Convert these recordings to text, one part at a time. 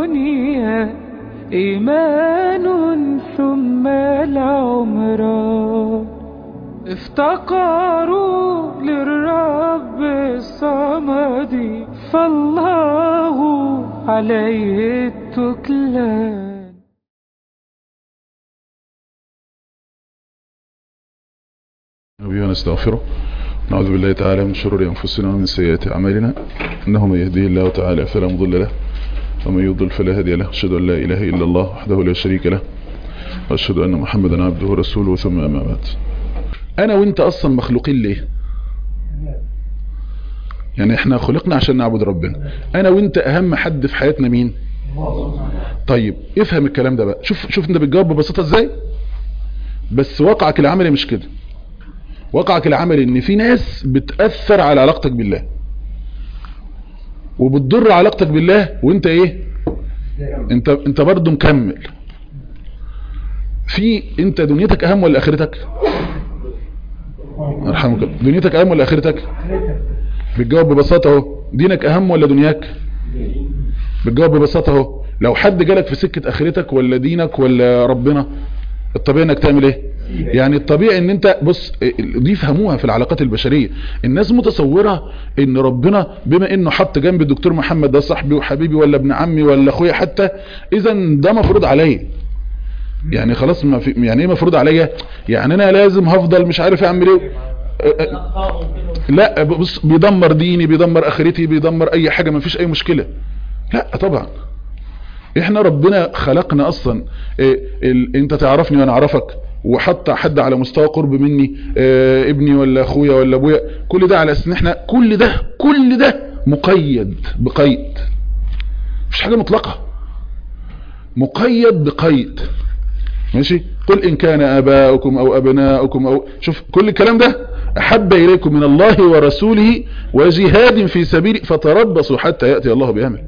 الدنيا إيمان ثم العمران افتقروا للرب الصمد فالله عليه التكلان نبي ونستغفره نعوذ بالله تعالى من شرور أنفسنا ومن سيئات أعمالنا إنه من يهديه الله تعالى فلا مضل له ومن يضل فلا هادي له أشهد أن لا إله إلا الله وحده لا شريك له وأشهد أن محمدا عبده ورسوله ثم أما بعد أنا وإنت أصلا مخلوقين ليه يعني احنا خلقنا عشان نعبد ربنا أنا وإنت أهم حد في حياتنا مين طيب افهم الكلام ده بقى شوف شوف انت بتجاوب ببساطة ازاي بس واقعك العملي مش كده واقعك العملي ان في ناس بتأثر على علاقتك بالله وبتضر علاقتك بالله وانت ايه انت انت برضه مكمل في انت دنيتك اهم ولا اخرتك ارحمك الله. دنيتك اهم ولا اخرتك بتجاوب ببساطه اهو دينك اهم ولا دنياك بتجاوب ببساطه اهو لو حد جالك في سكه اخرتك ولا دينك ولا ربنا الطبيعي انك تعمل ايه يعني الطبيعي ان انت بص دي فهموها في العلاقات البشرية الناس متصورة ان ربنا بما انه حط جنب الدكتور محمد ده صاحبي وحبيبي ولا ابن عمي ولا اخويا حتى اذا ده مفروض عليا يعني خلاص ما في يعني ايه مفروض عليا يعني انا لازم هفضل مش عارف اعمل ايه لا بص بيدمر ديني بيدمر اخرتي بيدمر اي حاجة ما فيش اي مشكلة لا طبعا احنا ربنا خلقنا اصلا إيه ال... انت تعرفني وانا اعرفك وحط حد على مستوى قرب مني اه ابني ولا اخويا ولا ابويا كل ده على اساس ان احنا كل ده كل ده مقيد بقيد مش حاجة مطلقة مقيد بقيد ماشي قل ان كان اباؤكم او ابناؤكم او شوف كل الكلام ده احب اليكم من الله ورسوله وجهاد في سبيله فتربصوا حتى يأتي الله بأمره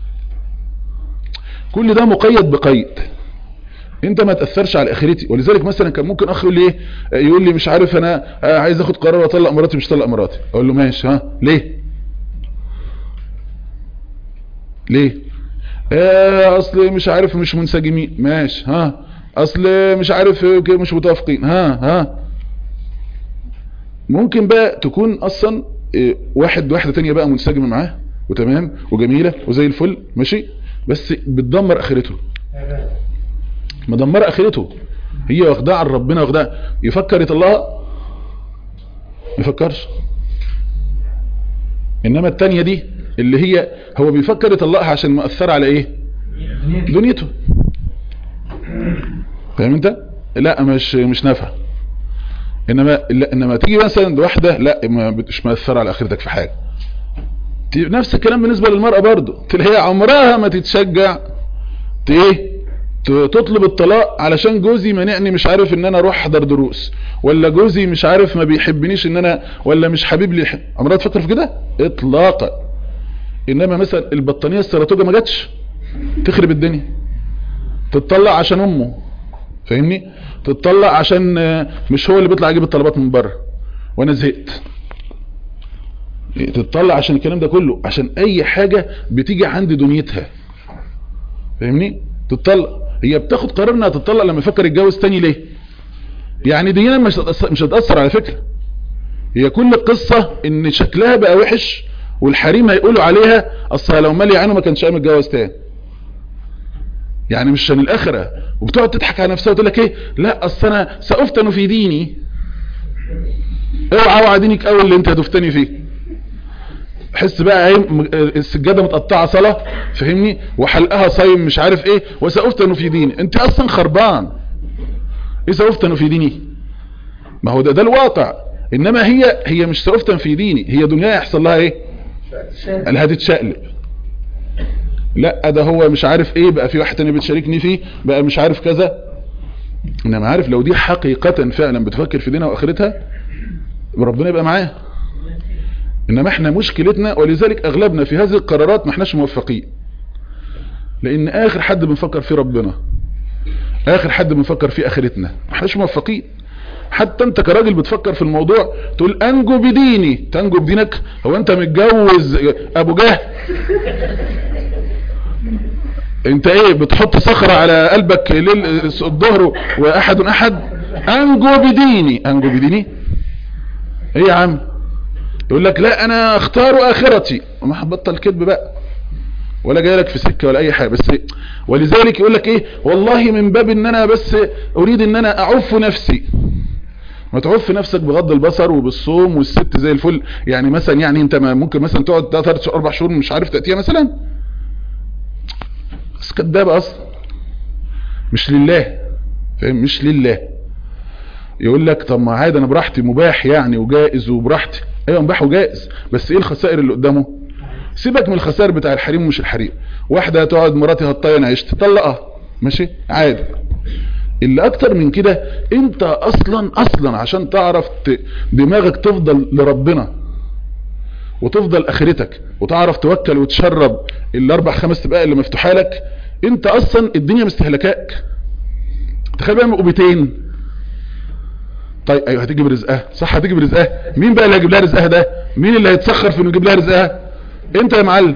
كل ده مقيد بقيد انت ما تأثرش على اخرتي ولذلك مثلا كان ممكن اخ يقول لي ايه يقول لي مش عارف انا عايز اخد قرار واطلق مراتي مش طلق مراتي اقول له ماشي ها ليه ليه اه اصل مش عارف مش منسجمين ماشي ها اصل مش عارف مش متوافقين ها ها ممكن بقى تكون اصلا اه واحد واحدة تانية بقى منسجمة معاه وتمام وجميلة وزي الفل ماشي بس بتدمر اخرته مدمر اخرته هي واخداه عن ربنا واخداه يفكر يطلقها ما يفكرش انما التانية دي اللي هي هو بيفكر يطلقها عشان مؤثرة على ايه دنيته فاهم انت لا مش مش نافع انما لا انما تيجي مثلا واحده لا مش مؤثره على اخرتك في حاجه نفس الكلام بالنسبة للمرأة برضو هي عمرها ما تتشجع ايه تطلب الطلاق علشان جوزي منعني مش عارف ان انا اروح احضر دروس ولا جوزي مش عارف ما بيحبنيش ان انا ولا مش حبيب لي عمرها تفكر في كده اطلاقا انما مثلا البطانية السرطوجة ما جاتش تخرب الدنيا تتطلق عشان امه فاهمني تتطلق عشان مش هو اللي بيطلع يجيب الطلبات من بره وانا زهقت تتطلع عشان الكلام ده كله عشان اي حاجة بتيجي عند دنيتها فاهمني تتطلق هي بتاخد قرار انها تتطلق لما يفكر يتجوز تاني ليه يعني دينا مش مش هتأثر على فكرة هي كل القصة ان شكلها بقى وحش والحريم هيقولوا عليها اصلا لو مالي عينه ما كانش قام يتجوز تاني يعني مش عشان الاخرة وبتقعد تضحك على نفسها وتقول لك ايه لا اصل انا سافتن في ديني اوعى اوعى دينك اول اللي انت هتفتني فيه حس بقى ايه السجاده متقطعه صلاه فاهمني وحلقها صايم مش عارف ايه وسافتن في ديني انت اصلا خربان ايه سافتن في ديني ما هو ده ده الواقع انما هي هي مش سافتن في ديني هي دنيا يحصل لها ايه قال هتتشقلب لا ده هو مش عارف ايه بقى في واحد تاني بتشاركني فيه بقى مش عارف كذا انما عارف لو دي حقيقة فعلا بتفكر في دينها واخرتها ربنا يبقى معاه انما احنا مشكلتنا ولذلك اغلبنا في هذه القرارات ما احناش موفقين لان اخر حد بنفكر فيه ربنا اخر حد بنفكر فيه اخرتنا ما احناش موفقين حتى انت كراجل بتفكر في الموضوع تقول انجو بديني تنجو بدينك هو انت متجوز ابو جهل انت ايه بتحط صخرة على قلبك ليل الظهر واحد احد انجو بديني انجو بديني ايه يا عم يقول لك لا انا اختار اخرتي ما هبطل كذب بقى ولا جاي لك في سكة ولا اي حاجة بس ولذلك يقول لك ايه والله من باب ان انا بس اريد ان انا اعف نفسي ما تعف نفسك بغض البصر وبالصوم والست زي الفل يعني مثلا يعني انت ما ممكن مثلا تقعد 3 4 شهور مش عارف تأتيها مثلا بس كداب اصلا مش لله فاهم مش لله يقول لك طب ما عادي انا براحتي مباح يعني وجائز وبراحتي ايوه مباح وجائز بس ايه الخسائر اللي قدامه سيبك من الخسائر بتاع الحريم ومش الحريم واحدة تقعد مراتي هتطين عيشت طلقها ماشي عادي اللي اكتر من كده انت اصلا اصلا عشان تعرف ت... دماغك تفضل لربنا وتفضل اخرتك وتعرف توكل وتشرب الاربع خمس دقائق اللي مفتوحه لك انت اصلا الدنيا مستهلكاك تخيل بقى مقبتين طيب ايوه هتيجي برزقها صح هتيجي برزقها مين بقى اللي هيجيب لها رزقها ده مين اللي هيتسخر في انه يجيب لها رزقها انت يا معلم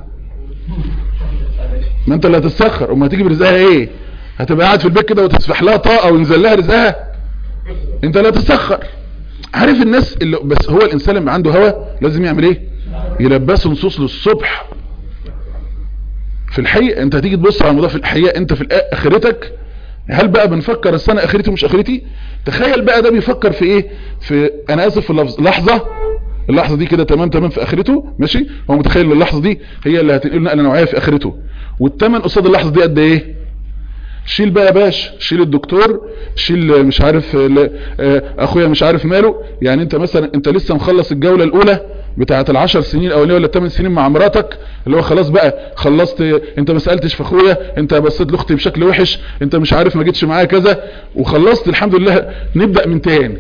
ما انت اللي هتتسخر وما هتيجي برزقها ايه هتبقى قاعد في البيت كده وتسفح لها طاقه وينزل لها رزقها انت اللي هتتسخر عارف الناس اللي بس هو الانسان اللي عنده هوى لازم يعمل ايه يلبسه نصوص للصبح في الحقيقه انت هتيجي تبص على الموضوع في الحقيقه انت في اخرتك هل بقى بنفكر السنه اخرتي مش اخرتي تخيل بقى ده بيفكر في ايه في انا اسف في اللفظ لحظه اللحظة دي كده تمام تمام في اخرته ماشي هو متخيل اللحظة دي هي اللي هتنقل نقلة نوعية في اخرته والتمن قصاد اللحظة دي قد ايه شيل بقى يا باش شيل الدكتور شيل مش عارف اخويا مش عارف ماله يعني انت مثلا انت لسه مخلص الجولة الاولى بتاعة العشر سنين الاولانيه ولا الثمان سنين مع مراتك اللي هو خلاص بقى خلصت انت ما سالتش في اخويا انت بصيت لاختي بشكل وحش انت مش عارف ما جيتش معايا كذا وخلصت الحمد لله نبدا من تاني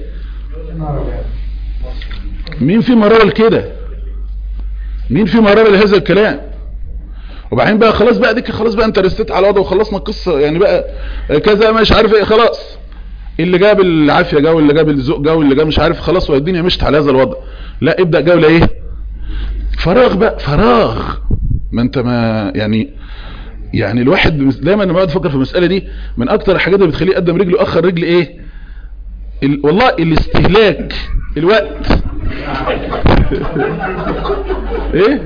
مين في مرارة كده مين في مرارة لهذا الكلام وبعدين بقى خلاص بقى ديك خلاص بقى انت رستت على وضع وخلصنا القصة يعني بقى كذا مش عارف ايه خلاص اللي جاب العافية جا واللي جاب الذوق جا واللي جا مش عارف خلاص والدنيا مشت على هذا الوضع لا ابدأ جولة ايه فراغ بقى فراغ ما انت ما يعني يعني الواحد دايما لما بقعد افكر في المسألة دي من اكتر الحاجات اللي بتخليه يقدم رجله اخر رجل ايه ال... والله الاستهلاك الوقت ايه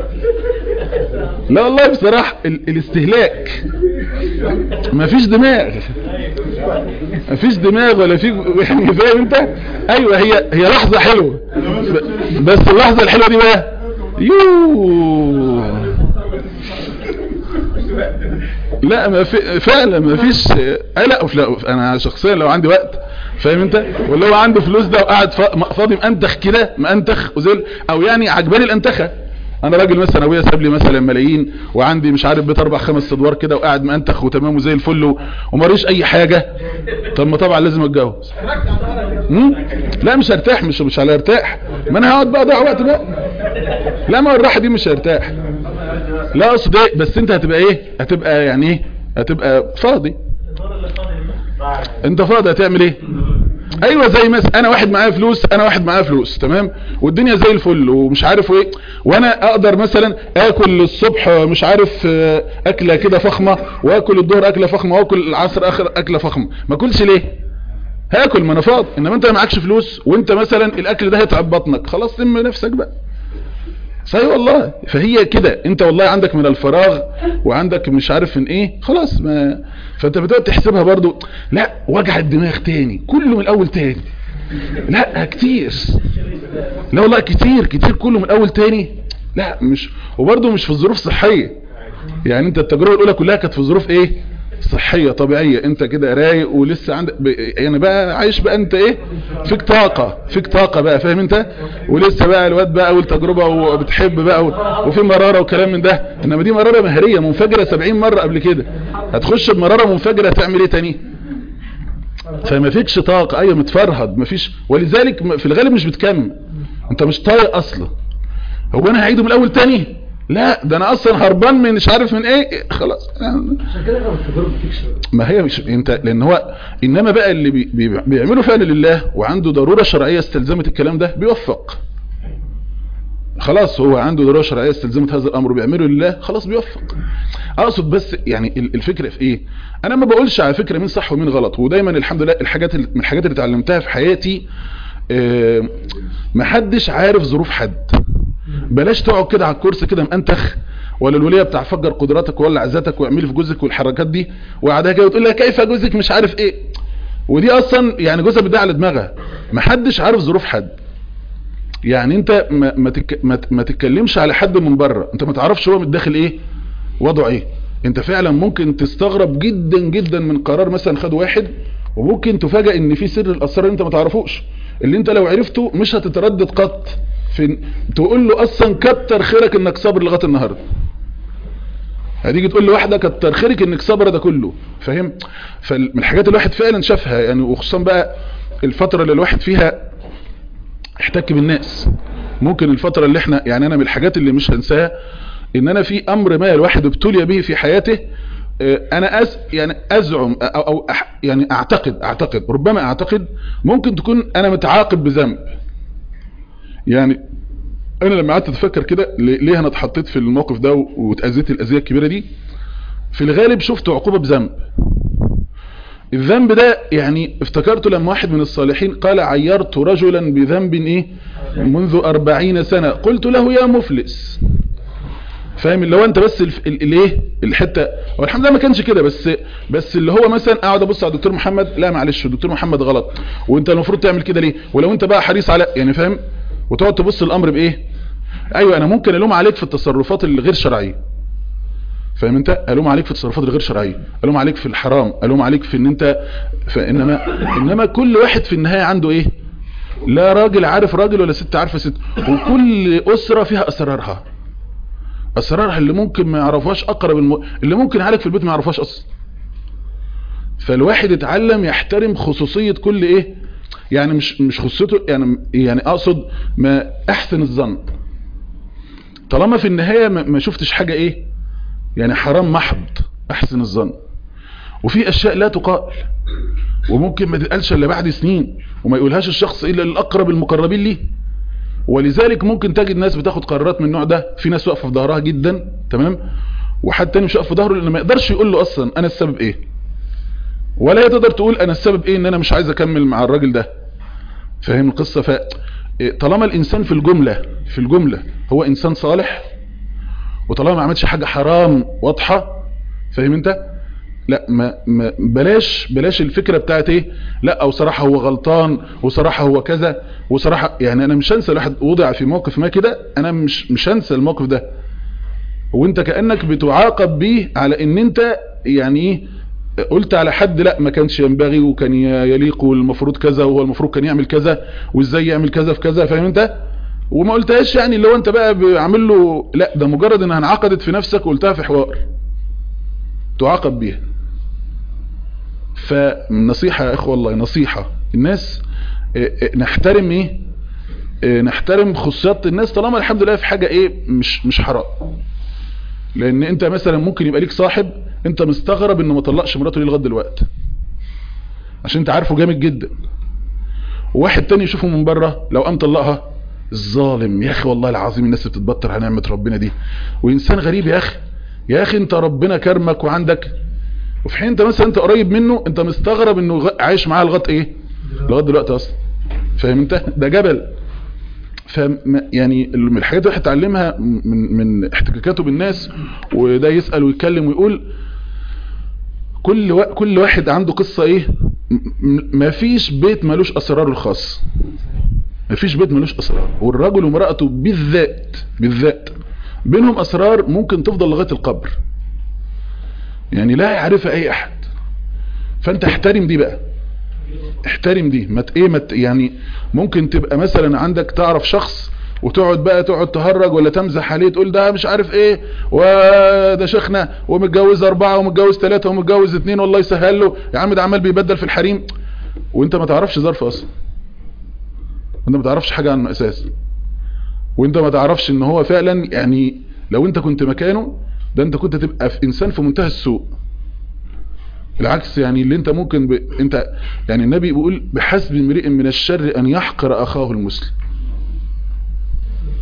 لا والله بصراحة ال... الاستهلاك مفيش دماغ مفيش دماغ ولا في يعني فاهم انت ايوه هي هي لحظة حلوة بس اللحظة الحلوة دي بقى يوه لا ما في فعلا ما فيش اي لا انا شخصيا لو عندي وقت فاهم انت واللي هو عنده فلوس ده وقاعد فاضي مأنتخ كده مأنتخ وزل او يعني عجباني الانتخه انا راجل مثلا ابويا ساب لي مثلا ملايين وعندي مش عارف بيت اربع خمس ادوار كده وقاعد مأنتخ وتمام وزي الفل وماريش اي حاجه طب ما طبعا لازم اتجوز لا مش هرتاح مش مش على ارتاح ما انا هقعد بقى اضيع وقت بقى لا ما الراحه دي مش هرتاح لا اقصد ايه بس انت هتبقى ايه هتبقى يعني ايه هتبقى فاضي انت فاضي هتعمل ايه ايوه زي مثلا انا واحد معايا فلوس انا واحد معايا فلوس تمام والدنيا زي الفل ومش عارف ايه وانا اقدر مثلا اكل الصبح مش عارف اكله كده فخمه واكل الظهر اكله فخمه واكل العصر اخر اكله فخمه ما اكلش ليه هاكل ما انا فاضي انما انت معكش فلوس وانت مثلا الاكل ده هيتعب بطنك خلاص سم نفسك بقى صحيح والله فهي كده انت والله عندك من الفراغ وعندك مش عارف من ايه خلاص ما فانت بتقعد تحسبها برضو لا وجع الدماغ تاني كله من الاول تاني لا كتير لا والله كتير كتير كله من الاول تاني لا مش وبرضو مش في الظروف صحية يعني انت التجربة الاولى كلها كانت في ظروف ايه صحية طبيعية انت كده رايق ولسه عندك يعني بقى عايش بقى انت ايه فيك طاقة فيك طاقة بقى فاهم انت ولسه بقى الواد بقى اول تجربة وبتحب بقى وفي مرارة وكلام من ده انما دي مرارة مهرية منفجرة 70 مرة قبل كده هتخش بمرارة منفجرة تعمل ايه تاني فما فيكش طاقة ايوه متفرهد ما فيش ولذلك في الغالب مش بتكمل انت مش طايق اصلا هو انا هعيده من الاول تاني لا ده انا اصلا هربان من مش عارف من ايه خلاص عشان كده لو التجربه بتكشف ما هي مش انت لان هو انما بقى اللي بي بي بيعملوا فعل لله وعنده ضرورة شرعية استلزمت الكلام ده بيوفق خلاص هو عنده درايه شرعيه استلزمت هذا الامر بيعمله لله خلاص بيوفق اقصد بس يعني ال- الفكره في ايه انا ما بقولش على فكره مين صح ومين غلط ودايما الحمد لله الحاجات ال- من الحاجات اللي اتعلمتها في حياتي آه، محدش عارف ظروف حد بلاش تقعد كده على الكرسي كده مأنتخ ولا الوليه بتاع فجر قدراتك وولع ذاتك واعملي في جوزك والحركات دي وقعدها كده وتقول لها كيف جوزك مش عارف ايه ودي اصلا يعني جوزها بتضيع على دماغها محدش عارف ظروف حد يعني انت ما, ما, تك ما, ت- ما تتكلمش على حد من بره انت ما تعرفش هو من الداخل ايه وضعه ايه انت فعلا ممكن تستغرب جدا جدا من قرار مثلا خد واحد وممكن تفاجئ ان في سر الاسرار اللي انت ما تعرفوش اللي انت لو عرفته مش هتتردد قط في تقول له اصلا كتر خيرك انك صابر لغايه النهارده هتيجي تقول لواحده كتر خيرك انك صابره ده كله فاهم فمن الحاجات اللي الواحد فعلا شافها يعني وخصوصا بقى الفتره اللي الواحد فيها احتك بالناس ممكن الفتره اللي احنا يعني انا من الحاجات اللي مش هنساها ان انا في امر ما الواحد ابتلي به في حياته اه، انا أز يعني ازعم او, أو أح- يعني اعتقد اعتقد ربما اعتقد ممكن تكون انا متعاقب بذنب يعني انا لما قعدت اتفكر كده ليه ليه انا اتحطيت في الموقف ده و- واتاذيت الاذيه الكبيره دي في الغالب شفت عقوبه بذنب الذنب ده يعني افتكرته لما واحد من الصالحين قال عيرت رجلا بذنب ايه منذ أربعين سنة قلت له يا مفلس فاهم اللي هو انت بس الف- ال- الايه الحته هو الحمد لله ما كانش كده بس بس اللي هو مثلا اقعد ابص على الدكتور محمد لا معلش الدكتور محمد غلط وانت المفروض تعمل كده ليه ولو انت بقى حريص على يعني فاهم وتقعد تبص الامر بايه ايوه انا ممكن الوم عليك في التصرفات الغير شرعيه فاهم انت الوم عليك في التصرفات الغير شرعيه الوم عليك في الحرام الوم عليك في ان انت فانما انما كل واحد في النهايه عنده ايه لا راجل عارف راجل ولا ست عارفه ست وكل اسره فيها اسرارها اسرارها اللي ممكن ما يعرفهاش اقرب الم... اللي ممكن عليك في البيت ما يعرفهاش اصلا فالواحد يتعلم يحترم خصوصيه كل ايه يعني مش مش خصوصيته يعني يعني اقصد ما احسن الظن طالما في النهايه ما ما شفتش حاجه ايه يعني حرام محض احسن الظن وفي اشياء لا تقال وممكن ما تتقالش الا بعد سنين وما يقولهاش الشخص الا الاقرب المقربين ليه ولذلك ممكن تجد ناس بتاخد قرارات من النوع ده في ناس واقفه في ظهرها جدا تمام وحد تاني مش واقف في ظهره لان ما يقدرش يقول له اصلا انا السبب ايه ولا هي تقدر تقول انا السبب ايه ان انا مش عايز اكمل مع الراجل ده فاهم القصه ف طالما الانسان في الجمله في الجمله هو انسان صالح وطالما ما عملش حاجه حرام واضحه فاهم انت لا ما, ما بلاش بلاش الفكره بتاعت ايه لا او صراحه هو غلطان وصراحه هو كذا وصراحه يعني انا مش هنسى الواحد وضع في موقف ما كده انا مش مش هنسى الموقف ده وانت كانك بتعاقب بيه على ان انت يعني ايه قلت على حد لا ما كانش ينبغي وكان يليق والمفروض كذا وهو المفروض كان يعمل كذا وازاي يعمل كذا في كذا فاهم انت وما قلتهاش يعني اللي هو انت بقى عامل له لا ده مجرد انها انعقدت في نفسك وقلتها في حوار تعاقب بيها فنصيحة يا اخوة والله نصيحة الناس اه اه نحترم ايه اه نحترم خصوصيات الناس طالما الحمد لله في حاجة ايه مش مش حرام لان انت مثلا ممكن يبقى ليك صاحب انت مستغرب انه ما طلقش مراته ليه لغايه دلوقتي عشان انت عارفه جامد جدا وواحد تاني يشوفه من بره لو قام طلقها الظالم يا اخي والله العظيم الناس بتتبطر على نعمه ربنا دي وانسان غريب يا اخي يا اخي انت ربنا كرمك وعندك وفي حين انت مثلا انت قريب منه انت مستغرب انه عايش معاه لغايه ايه لغايه دلوقتي اصلا فاهم انت ده جبل ف يعني من الحاجات اللي الواحد اتعلمها من من احتكاكاته بالناس وده يسال ويتكلم ويقول كل وا... كل واحد عنده قصه ايه ما فيش بيت ملوش اسراره الخاص ما فيش بيت ملوش اسرار والرجل وامراته بالذات بالذات بينهم اسرار ممكن تفضل لغايه القبر يعني لا يعرفها اي احد فانت احترم دي بقى احترم دي ما ايه ما يعني ممكن تبقى مثلا عندك تعرف شخص وتقعد بقى تقعد تهرج ولا تمزح عليه تقول ده مش عارف ايه وده شيخنا ومتجوز اربعة ومتجوز ثلاثة ومتجوز اتنين والله يسهل له يا عم ده عمال بيبدل في الحريم وانت ما تعرفش ظرف اصلا وانت ما تعرفش حاجة عنه اساس وانت ما تعرفش ان هو فعلا يعني لو انت كنت مكانه ده انت كنت تبقى في انسان في منتهى السوء بالعكس يعني اللي انت ممكن ب... انت يعني النبي بيقول بحسب امرئ من الشر ان يحقر اخاه المسلم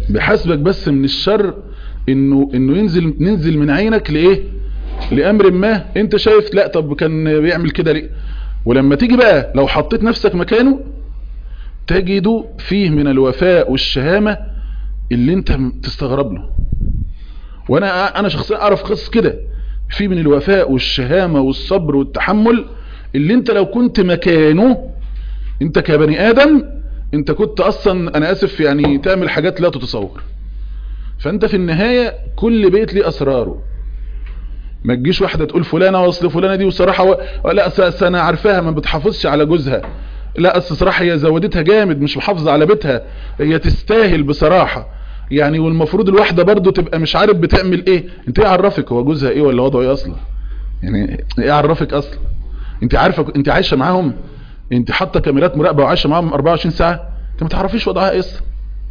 بحسبك بس من الشر انه انه ينزل ننزل من عينك لايه لامر ما انت شايف لا طب كان بيعمل كده ليه ولما تيجي بقى لو حطيت نفسك مكانه تجد فيه من الوفاء والشهامة اللي انت تستغرب له وانا انا شخصيا اعرف قصص كده في من الوفاء والشهامة والصبر والتحمل اللي انت لو كنت مكانه انت كبني ادم انت كنت اصلا انا اسف يعني تعمل حاجات لا تتصور فانت في النهاية كل بيت ليه اسراره ما تجيش واحدة تقول فلانة واصل فلانة دي وصراحة و... لا أس انا عارفاها ما بتحافظش على جوزها لا أس صراحة هي زودتها جامد مش محافظة على بيتها هي تستاهل بصراحة يعني والمفروض الواحدة برضو تبقى مش عارف بتعمل ايه انت ايه عرفك هو جوزها ايه ولا وضعه ايه اصلا يعني ايه عرفك اصلا انت عارفة انت عايشة معاهم انت حاطة كاميرات مراقبة وعايشة معاهم 24 ساعة انت ما تعرفيش وضعها ايه اصلا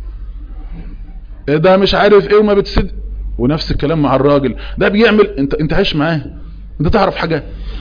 ده مش عارف ايه وما بتسد ونفس الكلام مع الراجل ده بيعمل انت انت عايش معاه انت تعرف حاجة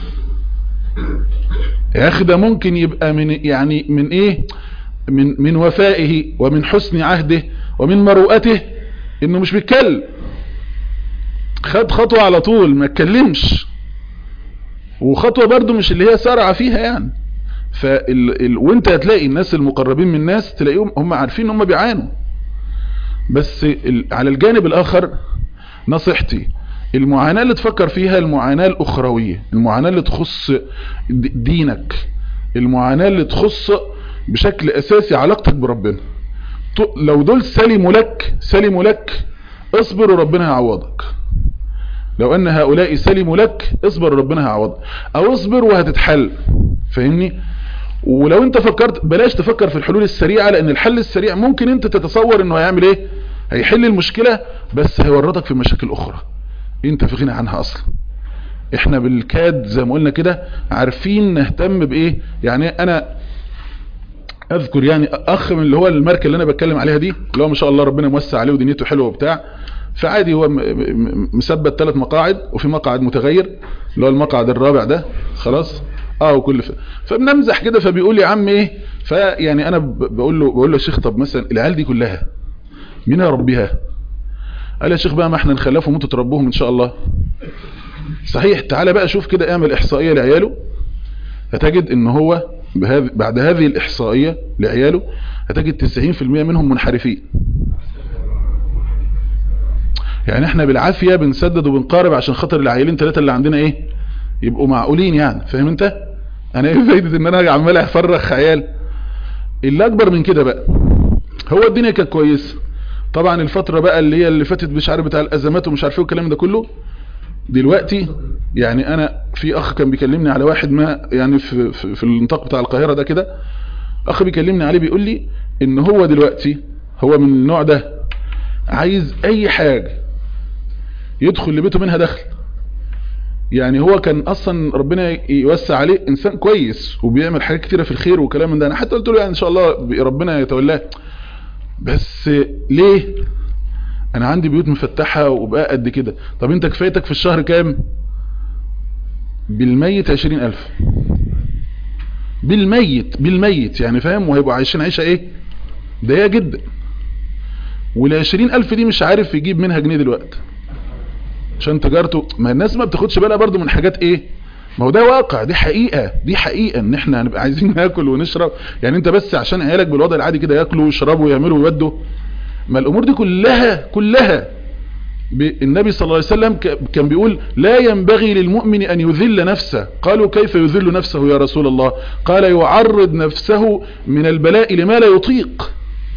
يا اخي ده ممكن يبقى من يعني من ايه من من وفائه ومن حسن عهده ومن مروءته انه مش بيتكلم خد خطوة على طول ما اتكلمش وخطوة برضو مش اللي هي سرعة فيها يعني فال... ال... وانت هتلاقي الناس المقربين من الناس تلاقيهم هم عارفين ان هم بيعانوا بس ال... على الجانب الاخر نصيحتي المعاناة اللي تفكر فيها المعاناة الاخروية المعاناة اللي تخص دينك المعاناة اللي تخص بشكل اساسي علاقتك بربنا لو دول سلموا لك سلموا لك اصبر وربنا هيعوضك لو ان هؤلاء سلموا لك اصبر وربنا هيعوضك او اصبر وهتتحل فاهمني ولو انت فكرت بلاش تفكر في الحلول السريعة لان الحل السريع ممكن انت تتصور انه هيعمل ايه هيحل المشكلة بس هيورطك في مشاكل اخرى انت في غنى عنها اصلا احنا بالكاد زي ما قلنا كده عارفين نهتم بايه يعني انا اذكر يعني اخ من اللي هو الماركه اللي انا بتكلم عليها دي اللي هو ما شاء الله ربنا موسع عليه ودنيته حلوه وبتاع فعادي هو مثبت ثلاث مقاعد وفي مقعد متغير اللي هو المقعد الرابع ده خلاص اه وكل ف... فبنمزح كده فبيقول لي يا عم ايه فيعني انا بقول له بقول له يا شيخ طب مثلا العيال دي كلها مين يربيها قال يا شيخ بقى ما احنا نخلفهم وانتوا تربوهم ان شاء الله صحيح تعالى بقى شوف كده اعمل احصائيه لعياله هتجد ان هو بهذه بعد هذه الاحصائيه لعياله هتجد 90% منهم منحرفين يعني احنا بالعافية بنسدد وبنقارب عشان خاطر العيلين ثلاثة اللي عندنا ايه يبقوا معقولين يعني فاهم انت انا ايه فايدة ان انا عمال افرخ عيال اللي اكبر من كده بقى هو الدنيا كانت كويسة طبعا الفترة بقى اللي هي اللي فاتت مش عارف بتاع الازمات ومش عارف ايه والكلام ده كله دلوقتي يعني انا في اخ كان بيكلمني على واحد ما يعني في, في, في النطاق بتاع القاهرة ده كده اخ بيكلمني عليه بيقول لي ان هو دلوقتي هو من النوع ده عايز اي حاجة يدخل لبيته منها دخل يعني هو كان اصلا ربنا يوسع عليه انسان كويس وبيعمل حاجات كتيرة في الخير وكلام من ده انا حتى قلت له يعني ان شاء الله ربنا يتولاه بس ليه انا عندي بيوت مفتحة وبقى قد كده طب انت كفايتك في الشهر كام بالميت عشرين الف بالميت بالميت يعني فاهم وهيبقوا عايشين عيشة ايه ضيقة جدا والعشرين الف دي مش عارف يجيب منها جنيه دلوقتي عشان تجارته ما الناس ما بتاخدش بالها برضو من حاجات ايه ما هو ده واقع دي حقيقة دي حقيقة ان احنا هنبقى عايزين ناكل ونشرب يعني انت بس عشان عيالك بالوضع العادي كده ياكلوا ويشربوا ويعملوا ويودوا ما الامور دي كلها كلها النبي صلى الله عليه وسلم كان بيقول لا ينبغي للمؤمن ان يذل نفسه قالوا كيف يذل نفسه يا رسول الله قال يعرض نفسه من البلاء لما لا يطيق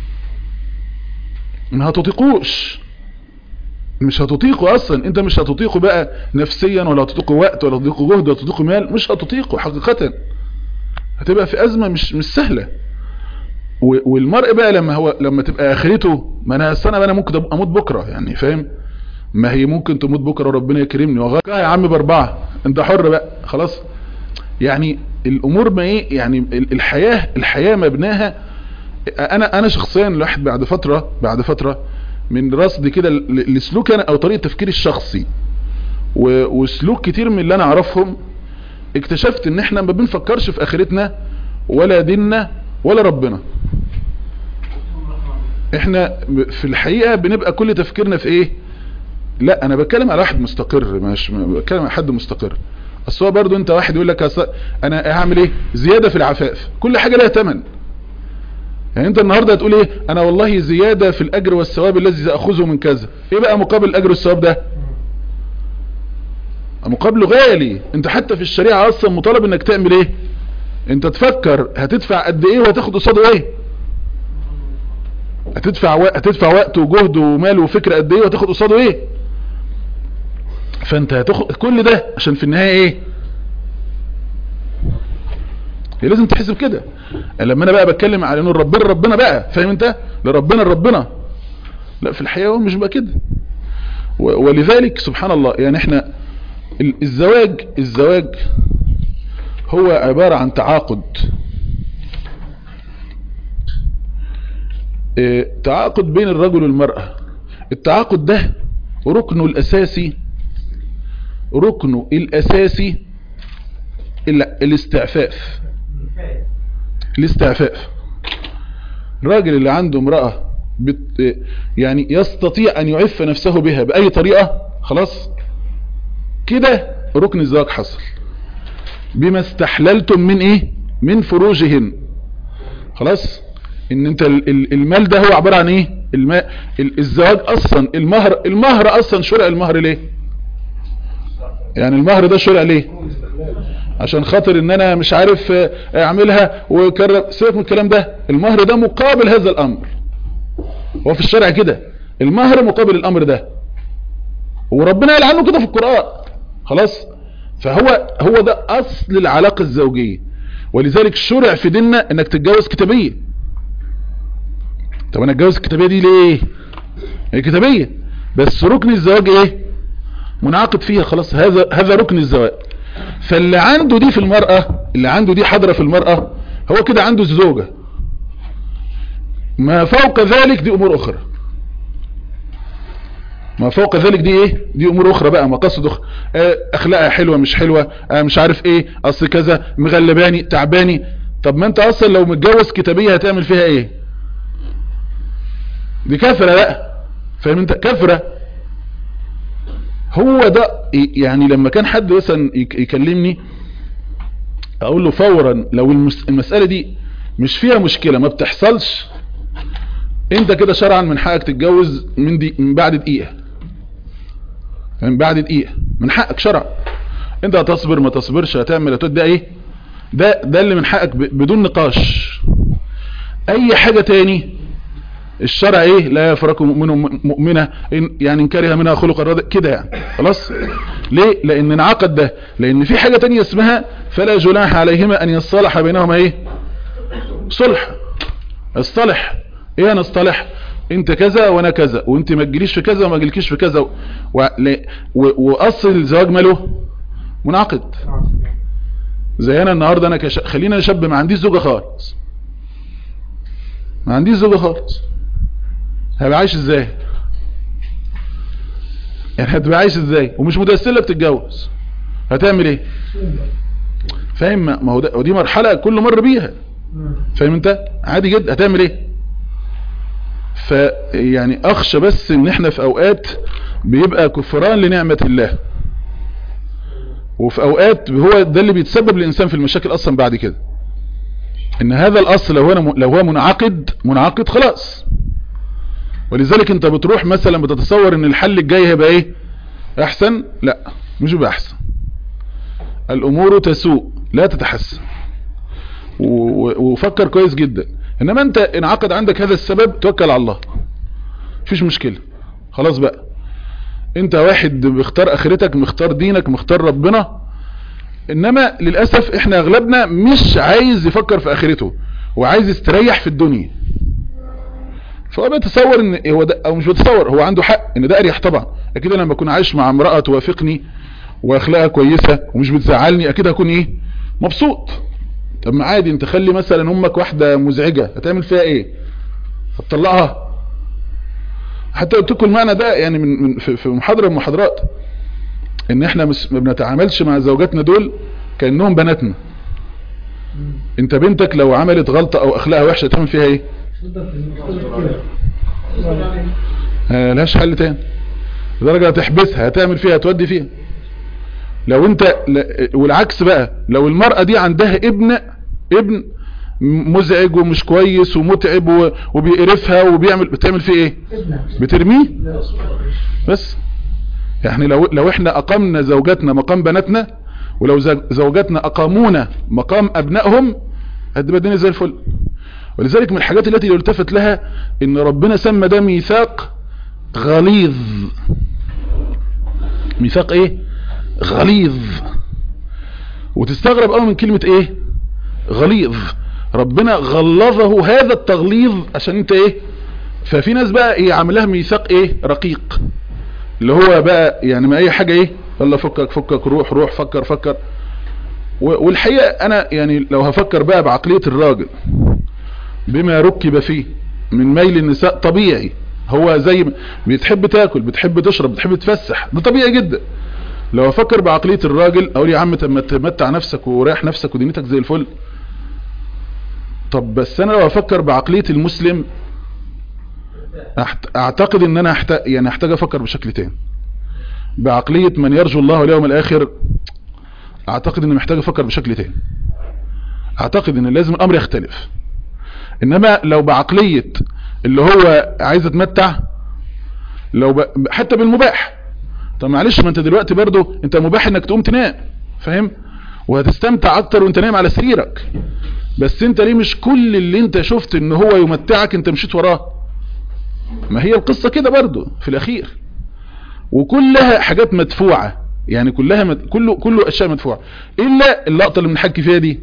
ما هتطيقوش مش هتطيقه اصلا انت مش هتطيقه بقى نفسيا ولا هتطيقه وقت ولا هتطيقه جهد ولا هتطيقه مال مش هتطيقه حقيقة هتبقى في ازمة مش مش سهلة والمرء بقى لما هو لما تبقى اخرته ما انا السنة انا ممكن اموت بكرة يعني فاهم ما هي ممكن تموت بكرة وربنا يكرمني وغاك يا عم باربعة انت حر بقى خلاص يعني الامور ما ايه يعني الحياة الحياة مبناها انا انا شخصيا الواحد بعد فترة بعد فترة من رصد كده لسلوك انا او طريقة تفكيري الشخصي وسلوك كتير من اللي انا اعرفهم اكتشفت ان احنا ما بنفكرش في اخرتنا ولا ديننا ولا ربنا احنا ب- في الحقيقة بنبقى كل تفكيرنا في ايه لا انا بتكلم على واحد مستقر مش م- بتكلم على حد مستقر اصل هو برضه انت واحد يقول لك أصل انا هعمل ايه زيادة في العفاف كل حاجة لها ثمن يعني انت النهاردة هتقول ايه انا والله زيادة في الاجر والثواب الذي ساخذه من كذا ايه بقى مقابل الاجر والثواب ده مقابله غالي انت حتى في الشريعة اصلا مطالب انك تعمل ايه انت تفكر هتدفع قد ايه وهتاخد قصاده ايه هتدفع و... هتدفع وقت وجهد ومال وفكر قد ايه وهتاخد قصاده ايه فانت هتاخد كل ده عشان في النهاية ايه هي لازم تحسب كده لما انا بقى بتكلم على انه ربنا ربنا بقى فاهم انت لربنا ربنا لا في الحقيقة هو مش بقى كده و- ولذلك سبحان الله يعني احنا ال- الزواج الزواج هو عبارة عن تعاقد اه، تعاقد بين الرجل والمرأة التعاقد ده ركنه الأساسي ركنه الأساسي ال- الاستعفاف الاستعفاف الراجل اللي عنده امرأة بت يعني يستطيع أن يعف نفسه بها بأي طريقة خلاص كده ركن الزواج حصل بما استحللتم من ايه من فروجهن خلاص ان انت ال- ال- المال ده هو عبارة عن ايه الماء ال- الزواج اصلا المهر المهر اصلا شرع المهر ليه يعني المهر ده شرع ليه عشان خاطر ان انا مش عارف آه، اعملها وكرر سيبك من الكلام ده المهر ده مقابل هذا الامر هو في الشرع كده المهر مقابل الامر ده وربنا قال عنه كده في القرآن خلاص فهو هو ده اصل العلاقة الزوجية ولذلك شرع في ديننا انك تتجوز كتابية طب انا اتجوز الكتابية دي ليه هي كتابية بس ركن الزواج ايه منعقد فيها خلاص هذا هذا ركن الزواج فاللي عنده دي في المرأة اللي عنده دي حضرة في المرأة هو كده عنده الزوجة ما فوق ذلك دي امور اخرى ما فوق ذلك دي ايه دي امور اخرى بقى مقاصد اخرى آه اخلاقها حلوة مش حلوة آه مش عارف ايه اصل كذا مغلباني تعباني طب ما انت اصلا لو متجوز كتابية هتعمل فيها ايه دي كفرة بقى فاهم انت كفرة هو ده يعني لما كان حد مثلا يك- يكلمني اقول له فورا لو المس- المسألة دي مش فيها مشكلة ما بتحصلش انت كده شرعا من حقك تتجوز من دي من بعد دقيقة من بعد دقيقة من حقك شرعا انت هتصبر ما تصبرش هتعمل هتود ده ايه ده ده اللي من حقك ب- بدون نقاش اي حاجة تاني الشرع ايه لا يفرق مؤمن مؤمنة إن يعني ان كره منها خلق الرد كده يعني خلاص ليه لان انعقد ده لان في حاجة تانية اسمها فلا جناح عليهما ان يصالح بينهما ايه صلح الصلح ايه انا اصطلح انت كذا وانا كذا وانت ما تجيليش في كذا وما تجيلكيش في كذا و... و... و... واصل الزواج ماله منعقد زي انا النهاردة انا كش... خلينا انا شاب ما عنديش زوجة خالص ما عنديش زوجة خالص هبقى عايش ازاي يعني هتبقى عايش ازاي ومش متأثر لك تتجوز هتعمل ايه فاهم ما ما هو ده ودي مرحلة كل مر بيها فاهم انت عادي جدا هتعمل ايه فيعني اخشى بس ان احنا في اوقات بيبقى كفران لنعمة الله وفي اوقات هو ده اللي بيتسبب للانسان في المشاكل اصلا بعد كده ان هذا الاصل لو هو لو هو منعقد منعقد خلاص ولذلك انت بتروح مثلا بتتصور ان الحل الجاي هيبقى ايه احسن لا مش بيبقى احسن الامور تسوء لا تتحسن و- و- وفكر كويس جدا انما انت انعقد عندك هذا السبب توكل على الله مفيش مشكلة خلاص بقى انت واحد مختار اخرتك مختار دينك مختار ربنا انما للأسف احنا اغلبنا مش عايز يفكر في اخرته وعايز يستريح في الدنيا فهو بيتصور ان هو ده او مش بيتصور هو عنده حق ان ده اريح طبعا اكيد انا لما اكون عايش مع امرأة توافقني واخلاقها كويسة ومش بتزعلني اكيد هكون ايه مبسوط طب ما عادي انت خلي مثلا امك واحدة مزعجة هتعمل فيها ايه هتطلعها حتى قلت لكم المعنى ده يعني من من- في في محاضرة من المحاضرات ان احنا مش ما بنتعاملش مع زوجاتنا دول كأنهم بناتنا انت بنتك لو عملت غلطة او اخلاقها وحشة تعمل فيها ايه آه لهاش حل تاني لدرجة هتحبسها هتعمل فيها هتودي فيها لو انت ل- والعكس بقى لو المرأة دي عندها ابن ابن مزعج ومش كويس ومتعب و- وبيقرفها وبيعمل بتعمل فيه ايه بترميه بس يعني لو لو احنا اقمنا زوجاتنا مقام بناتنا ولو زوج- زوجاتنا اقامونا مقام ابنائهم هتبقى الدنيا زي الفل ولذلك من الحاجات التي يلتفت لها ان ربنا سمى ده ميثاق غليظ ميثاق ايه غليظ وتستغرب قوي من كلمة ايه غليظ ربنا غلظه هذا التغليظ عشان انت ايه ففي ناس بقى ايه عاملها ميثاق ايه رقيق اللي هو بقى يعني ما اي حاجة ايه يلا فكك فكك روح روح فكر فكر و- والحقيقة انا يعني لو هفكر بقى بعقلية الراجل بما ركب فيه من ميل النساء طبيعي هو زي ما بتحب تاكل بتحب تشرب بتحب تفسح ده طبيعي جدا لو افكر بعقلية الراجل اقول يا عم طب ما تمتع نفسك وريح نفسك ودنيتك زي الفل طب بس انا لو افكر بعقلية المسلم أحت- اعتقد ان انا احتاج يعني احتاج افكر بشكل تاني بعقلية من يرجو الله واليوم الاخر اعتقد ان محتاج افكر بشكل تاني اعتقد ان لازم الامر يختلف انما لو بعقلية اللي هو عايز اتمتع لو ب... حتى بالمباح طب معلش ما انت دلوقتي برضو انت مباح انك تقوم تنام فاهم وهتستمتع اكتر وانت نايم على سريرك بس انت ليه مش كل اللي انت شفت ان هو يمتعك انت مشيت وراه ما هي القصة كده برضو في الاخير وكلها حاجات مدفوعة يعني كلها مد... كله كله اشياء مدفوعة الا اللقطة اللي بنحكي فيها دي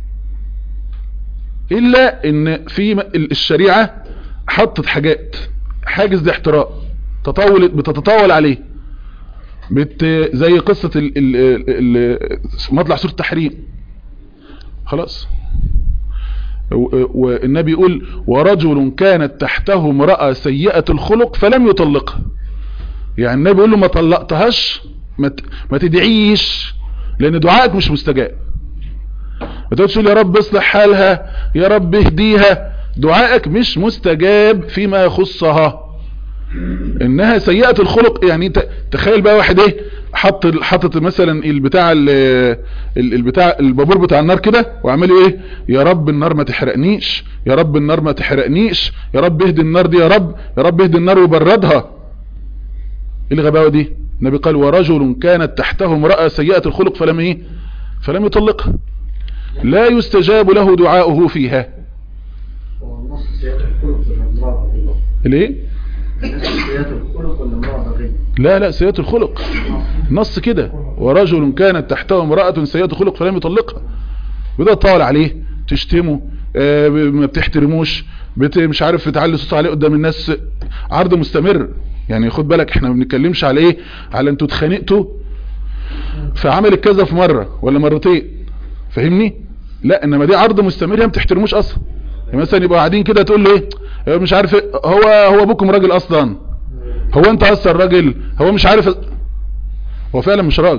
الا ان في م- الشريعة حطت حاجات حاجز الاحتراء تطول بتتطاول عليه بت زي قصة ال ال ال مطلع سورة التحريم خلاص و- والنبي يقول ورجل كانت تحته امرأة سيئة الخلق فلم يطلقها يعني النبي يقول له ما طلقتهاش ما ت- ما تدعيش لان دعائك مش مستجاب ما تقولش تقول يا رب اصلح حالها يا رب اهديها دعائك مش مستجاب فيما يخصها انها سيئة الخلق يعني انت تخيل بقى واحد ايه حط حاطط مثلا البتاع ال- ال- البتاع البابور بتاع النار كده وعمل ايه يا رب النار ما تحرقنيش يا رب النار ما تحرقنيش يا رب اهدي النار دي يا رب يا رب اهدي النار وبردها ايه الغباوه دي النبي قال ورجل كانت تحته امرأة سيئة الخلق فلم ايه فلم يطلقها لا يستجاب له دعاؤه فيها هو النص سيادة الخلق ولا امرأة بغية؟ ليه النص سيادة الخلق ولا امرأة بغية؟ لا لا سيئة الخلق نص كده ورجل كانت تحته امرأة سيئة الخلق فلم يطلقها بدأ تطاول عليه تشتمه آه، ما بتحترموش بت مش عارف بتعلي صوت عليه قدام الناس عرض مستمر يعني خد بالك احنا ما بنتكلمش على ايه على انتوا اتخانقتوا فعملت كذا في مرة ولا مرتين فاهمني لا انما دي عرض مستمر هي ما بتحترموش اصلا يعني مثلا يبقوا قاعدين كده تقول له ايه آه، مش عارف إيه، هو هو ابوكم راجل اصلا هو انت اصلا راجل هو مش عارف هو فعلا مش راجل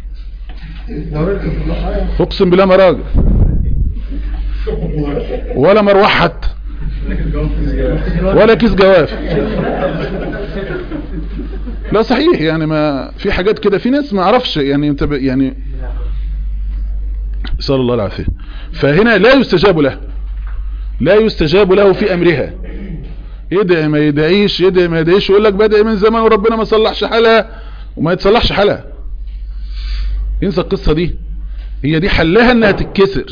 اقسم بالله ما راجل ولا مروح حتى ولا كيس جواف لا صحيح يعني ما في حاجات كده في ناس ما اعرفش يعني انت ب- يعني صلى الله العافيه فهنا لا يستجاب له لا يستجاب له في امرها يدعي ما يدعيش يدعي ما يدعيش يقول لك بدعي من زمان وربنا ما صلحش حالها وما يتصلحش حالها ينسى القصة دي هي دي حلها انها تتكسر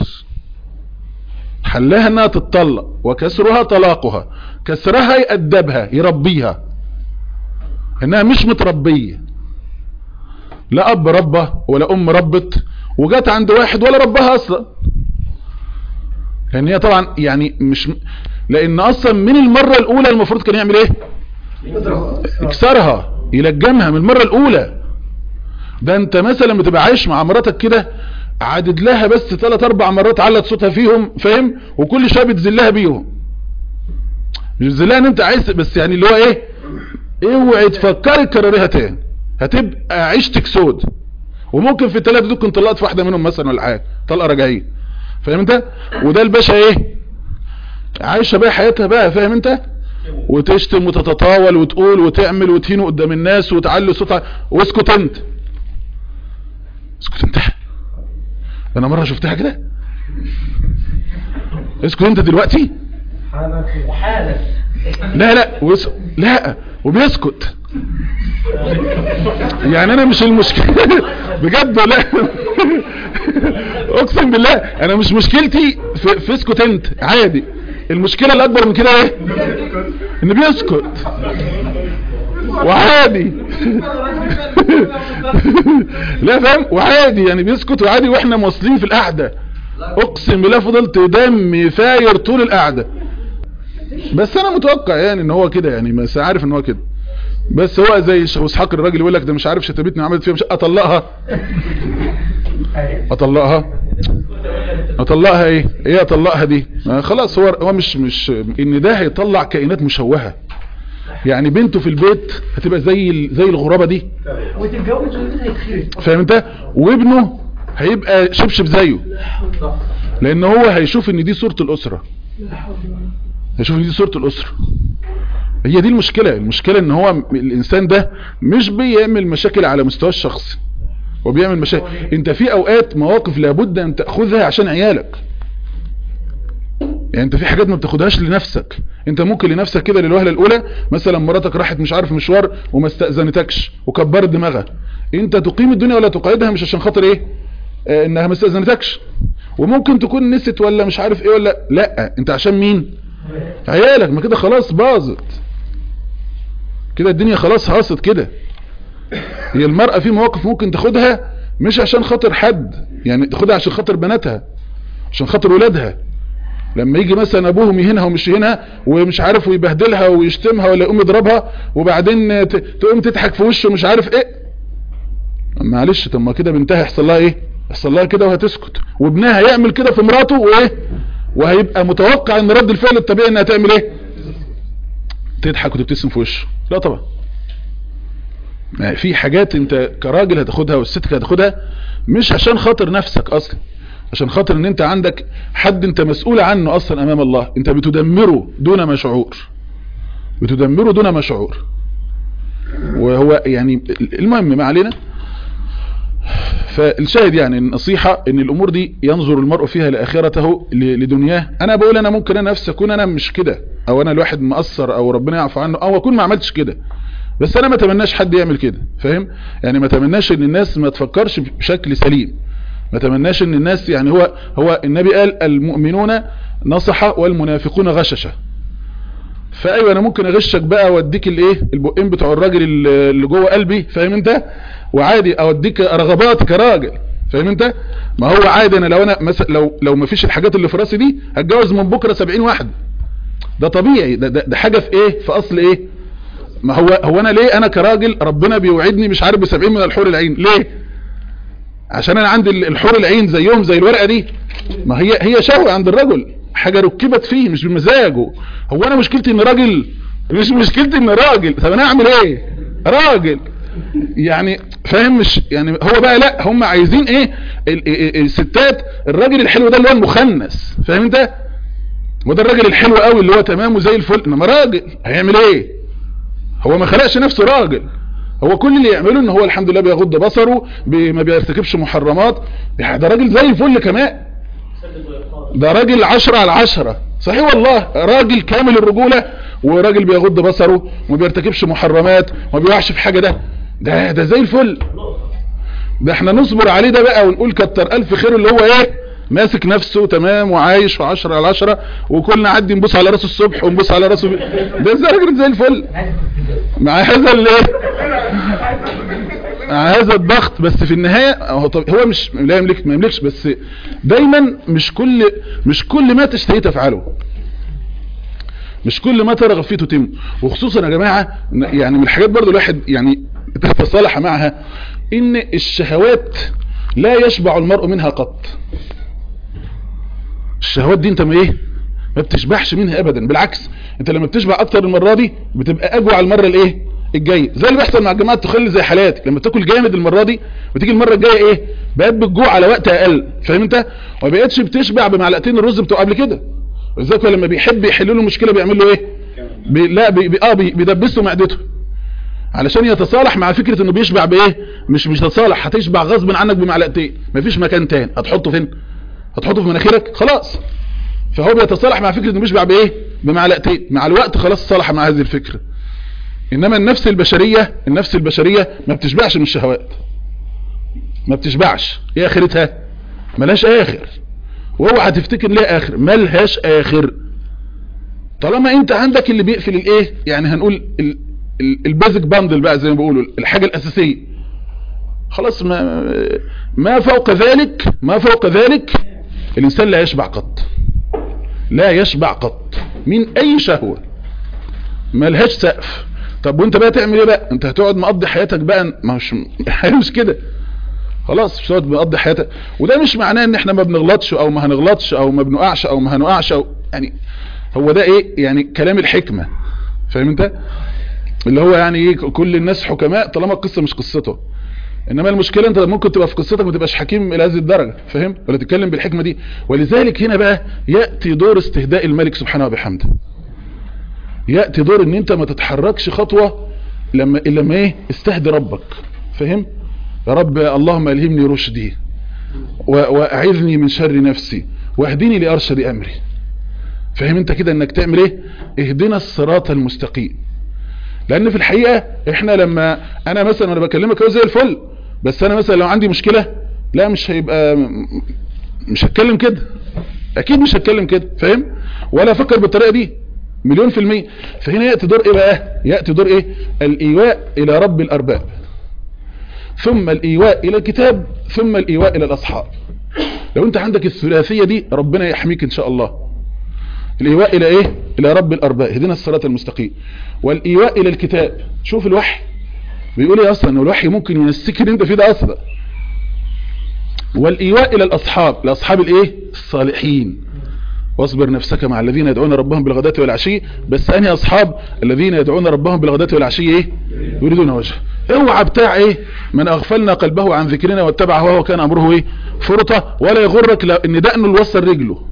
حلها انها تتطلق وكسرها طلاقها كسرها يأدبها يربيها انها مش متربية لا اب ربه ولا ام ربت وجات عند واحد ولا ربها اصلا لان هي طبعا يعني مش لان اصلا من المرة الاولى المفروض كان يعمل ايه يكسرها يلجمها من المرة الاولى ده انت مثلا بتبقى عايش مع مراتك كده عدد لها بس ثلاث اربع مرات علت صوتها فيهم فاهم وكل شويه بتذلها بيهم مش بتذلها ان انت عايز بس يعني اللي هو ايه اوعي تفكري تكرريها تاني هتبقى عيشتك سود وممكن في الثلاثه دول كنت طلقت في واحده منهم مثلا ولا حاجه طلقه رجعيه فاهم انت وده الباشا ايه عايشه بقى حياتها بقى فاهم انت وتشتم وتتطاول وتقول وتعمل وتهين قدام الناس وتعلي صوتها واسكت انت اسكت انت انا مرة شفتها كده اسكت انت دلوقتي حالك لا لا وس... لا وبيسكت يعني انا مش المشكلة بجد لا اقسم بالله انا مش مشكلتي في, في اسكت انت عادي المشكلة الاكبر من كده ايه ان بيسكت وعادي لا فاهم وعادي يعني بيسكت وعادي واحنا مواصلين في القعدة اقسم بالله فضلت دمي فاير طول القعدة بس انا متوقع يعني ان هو كده يعني بس عارف ان هو كده بس هو زي الشيخ اسحاق الراجل يقول لك ده مش عارف شتمتني عملت فيها مش اطلقها اطلقها اطلقها ايه ايه اطلقها دي ما خلاص هو هو مش مش ان ده هيطلع كائنات مشوهة يعني بنته في البيت هتبقى زي ال- زي الغرابة دي وتتجوز وتتخرج فاهم انت وابنه هيبقى شبشب زيه لان هو هيشوف ان دي صورة الاسرة هيشوف ان دي صورة الاسرة هي دي المشكلة المشكلة ان هو م- الانسان ده مش بيعمل مشاكل على مستوى الشخصي هو بيعمل مشاكل انت في اوقات مواقف لابد ان تأخذها عشان عيالك يعني انت في حاجات ما بتاخدهاش لنفسك انت ممكن لنفسك كده للوهله الاولى مثلا مراتك راحت مش عارف مشوار وما استاذنتكش وكبرت دماغها انت تقيم الدنيا ولا تقعدها مش عشان خاطر ايه آه انها ما استاذنتكش وممكن تكون نست ولا مش عارف ايه ولا لا انت عشان مين عيالك ما كده خلاص باظت كده الدنيا خلاص هاصت كده هي المرأة في مواقف ممكن تاخدها مش عشان خاطر حد يعني تاخدها عشان خاطر بناتها عشان خاطر ولادها لما يجي مثلا ابوهم يهينها ومش يهينها ومش عارف ويبهدلها ويشتمها ولا يقوم يضربها وبعدين ت- تقوم تضحك في وشه مش عارف ايه معلش طب ما كده بنتها يحصل لها ايه يحصل لها كده وهتسكت وابنها هيعمل كده في مراته وايه وهيبقى متوقع ان رد الفعل الطبيعي انها تعمل ايه تضحك وتبتسم في وشه لا طبعا ما في حاجات انت كراجل هتاخدها والست هتاخدها مش عشان خاطر نفسك اصلا عشان خاطر ان انت عندك حد انت مسؤول عنه اصلا امام الله انت بتدمره دون ما شعور بتدمره دون ما شعور وهو يعني المهم ما علينا فالشاهد يعني النصيحة ان الامور دي ينظر المرء فيها لاخرته ل- لدنياه انا بقول انا ممكن انا نفسي اكون انا مش كده او انا الواحد مقصر او ربنا يعفو عنه او اكون ما عملتش كده بس انا ما اتمناش حد يعمل كده فاهم يعني ما اتمناش ان الناس ما تفكرش بشكل سليم ما اتمناش ان الناس يعني هو هو النبي قال المؤمنون نصح والمنافقون غششة فايوه انا ممكن اغشك بقى واديك الايه البقين بتوع الراجل اللي اللي جوه قلبي فاهم انت وعادي اوديك رغبات كراجل فاهم انت ما هو عادي انا لو انا مثلا لو لو ما فيش الحاجات اللي في راسي دي هتجوز من بكره 70 واحد ده طبيعي ده, ده, ده حاجه في ايه في اصل ايه ما هو هو انا ليه انا كراجل ربنا بيوعدني مش عارف ب 70 من الحور العين ليه عشان انا عندي الحور العين زيهم زي الورقه دي ما هي هي شهوه عند الرجل حاجه ركبت فيه مش بمزاجه هو انا مشكلتي ان راجل مش مشكلتي ان راجل طب انا اعمل ايه راجل يعني فاهم مش يعني هو بقى لا هم عايزين ايه ال- ال- ال- الستات الراجل الحلو ده اللي هو المخنث فاهم انت وده الراجل الحلو قوي اللي هو تمام وزي الفل انما راجل هيعمل ايه هو ما خلقش نفسه راجل هو كل اللي يعمله ان هو الحمد لله بيغض بصره بي ما بيرتكبش محرمات يعني ده راجل زي الفل كمان ده راجل عشرة على عشرة صحيح والله راجل كامل الرجولة وراجل بيغض بصره وما بيرتكبش محرمات وما بيوقعش في حاجة ده ده ده زي الفل ده احنا نصبر عليه ده بقى ونقول كتر الف خير اللي هو ايه ماسك نفسه تمام وعايش في عشرة على عشرة وكلنا عدي نبص على راسه الصبح ونبص على راسه ب... ده زي راجل زي الفل مع هذا الايه مع هذا الضغط بس في النهاية هو, طب هو مش لا يملك ما يملكش بس دايما مش كل مش كل ما تشتهي تفعله مش كل ما ترغب فيه تتم وخصوصا يا جماعة يعني من الحاجات برضو الواحد يعني تصالح معها ان الشهوات لا يشبع المرء منها قط الشهوات دي انت ما ايه ما بتشبعش منها ابدا بالعكس انت لما بتشبع اكتر المرة دي بتبقى اجوع المرة الايه الجاية زي اللي بيحصل مع الجماعة التخل زي حالاتي لما تاكل جامد المرة دي وتيجي المرة الجاية ايه بقيت بتجوع على وقت اقل فاهم انت وما بقتش بتشبع بمعلقتين الرز بتوع قبل كده ولذلك لما بيحب يحل له مشكلة بيعمل له ايه بي لا بي بي اه بي بيدبسه معدته علشان يتصالح مع فكرة انه بيشبع بايه مش مش تتصالح هتشبع غصب عنك بمعلقتين مفيش مكان تاني هتحطه فين هتحطه في مناخيرك خلاص فهو بيتصالح مع فكرة انه بيشبع بايه بمعلقتين مع الوقت خلاص صالح مع هذه الفكرة انما النفس البشرية النفس البشرية ما بتشبعش من الشهوات ما بتشبعش ايه اخرتها ملهاش اخر واوعى تفتكر ليها اخر ملهاش اخر طالما انت عندك اللي بيقفل الايه يعني هنقول البيزك باندل بقى زي ما بيقولوا الحاجة الاساسية خلاص ما ما فوق ذلك ما فوق ذلك الانسان لا يشبع قط لا يشبع قط من اي شهوة ملهاش سقف طب وانت بقى تعمل ايه بقى انت هتقعد مقضي حياتك بقى ما مش الحياه مش كده خلاص مش هتقعد مقضي حياتك وده مش معناه ان احنا ما بنغلطش او ما هنغلطش او ما بنقعش او ما هنقعش او يعني هو ده ايه يعني كلام الحكمة فاهم انت اللي هو يعني ايه كل الناس حكماء طالما القصة مش قصته انما المشكلة انت ممكن تبقى في قصتك ما تبقاش حكيم الى هذه الدرجة فاهم ولا تتكلم بالحكمة دي ولذلك هنا بقى يأتي دور استهداء الملك سبحانه وبحمده يأتي دور ان انت ما تتحركش خطوة لما لما ايه استهدي ربك فاهم يا رب اللهم الهمني رشدي واعذني من شر نفسي واهدني لارشد امري فاهم انت كده انك تعمل ايه اهدنا الصراط المستقيم لان في الحقيقة احنا لما انا مثلا انا بكلمك هو زي الفل بس انا مثلا لو عندي مشكلة لا مش هيبقى مش هتكلم كده اكيد مش هتكلم كده فاهم ولا افكر بالطريقة دي مليون في المية فهنا يأتي دور ايه بقى يأتي دور ايه الايواء الى رب الارباب ثم الايواء الى الكتاب ثم الايواء الى الاصحاب لو انت عندك الثلاثية دي ربنا يحميك ان شاء الله الايواء الى ايه الى رب الارباب هدينا الصراط المستقيم والايواء الى الكتاب شوف الوحي بيقول ايه اصلا الوحي ممكن ينسيك اللي انت فيه ده اصلا والايواء الى الاصحاب لاصحاب الايه الصالحين واصبر نفسك مع الذين يدعون ربهم بالغداة والعشي بس انهي اصحاب الذين يدعون ربهم بالغداة والعشي ايه يريدون وجهه اوعى بتاع ايه من اغفلنا قلبه عن ذكرنا واتبع هو كان امره ايه فرطة ولا يغرك ان دقنه اللي وصل رجله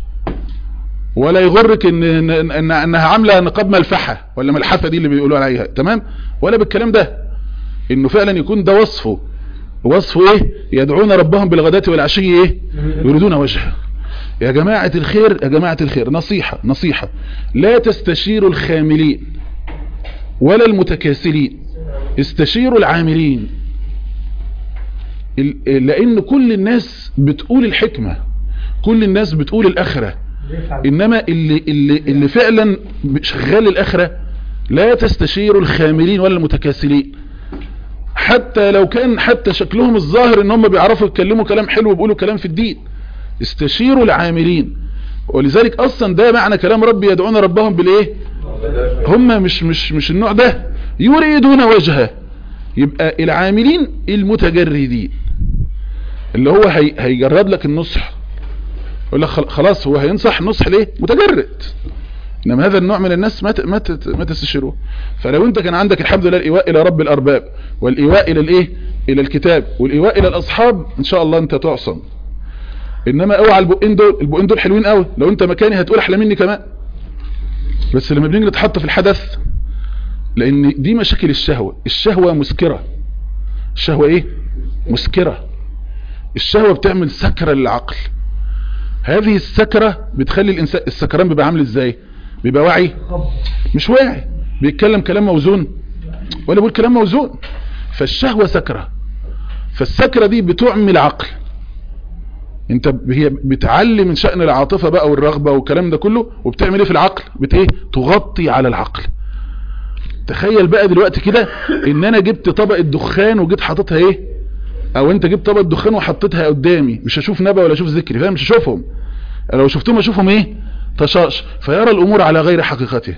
ولا يغرك ان, إن, إن انها عامله نقاب ملفحه ولا ملحفه دي اللي بيقولوا عليها تمام ولا بالكلام ده انه فعلا يكون ده وصفه وصفه ايه يدعون ربهم بالغداة والعشي ايه يريدون وجهه يا جماعة الخير يا جماعة الخير نصيحة نصيحة لا تستشيروا الخاملين ولا المتكاسلين استشيروا العاملين لان كل الناس بتقول الحكمة كل الناس بتقول الاخرة انما اللي, اللي, اللي فعلا شغال الاخرة لا تستشيروا الخاملين ولا المتكاسلين حتى لو كان حتى شكلهم الظاهر ان هم بيعرفوا يتكلموا كلام حلو وبيقولوا كلام في الدين استشيروا العاملين ولذلك اصلا ده معنى كلام ربي يدعون ربهم بالايه هم مش مش مش النوع ده يريدون وجهه يبقى العاملين المتجردين اللي هو هي هيجرد لك النصح يقول لك خلاص هو هينصح نصح ليه متجرد انما هذا النوع من الناس ما ما ما تستشيروه فلو انت كان عندك الحمد لله الايواء الى رب الارباب والايواء الى الايه الى الكتاب والايواء الى الاصحاب ان شاء الله انت تعصم انما اوعى البقين دول البقين دول حلوين قوي لو انت مكاني هتقول احلى مني كمان بس لما بنيجي نتحط في الحدث لان دي مشاكل الشهوة الشهوة مسكرة الشهوة ايه مسكرة الشهوة بتعمل سكرة للعقل هذه السكرة بتخلي الانسان السكران بيبقى عامل ازاي بيبقى واعي مش واعي بيتكلم كلام موزون ولا بيقول كلام موزون فالشهوة سكرة فالسكرة دي بتعمي العقل انت هي بتعلي من شأن العاطفة بقى والرغبة والكلام ده كله وبتعمل ايه في العقل بت ايه تغطي على العقل تخيل بقى دلوقتي كده ان انا جبت طبق الدخان وجيت حاططها ايه او انت جبت طبق الدخان وحطيتها قدامي مش هشوف نبا ولا اشوف ذكري فاهم مش هشوفهم لو شفتهم اشوفهم ايه طشاش فيرى الامور على غير حقيقتها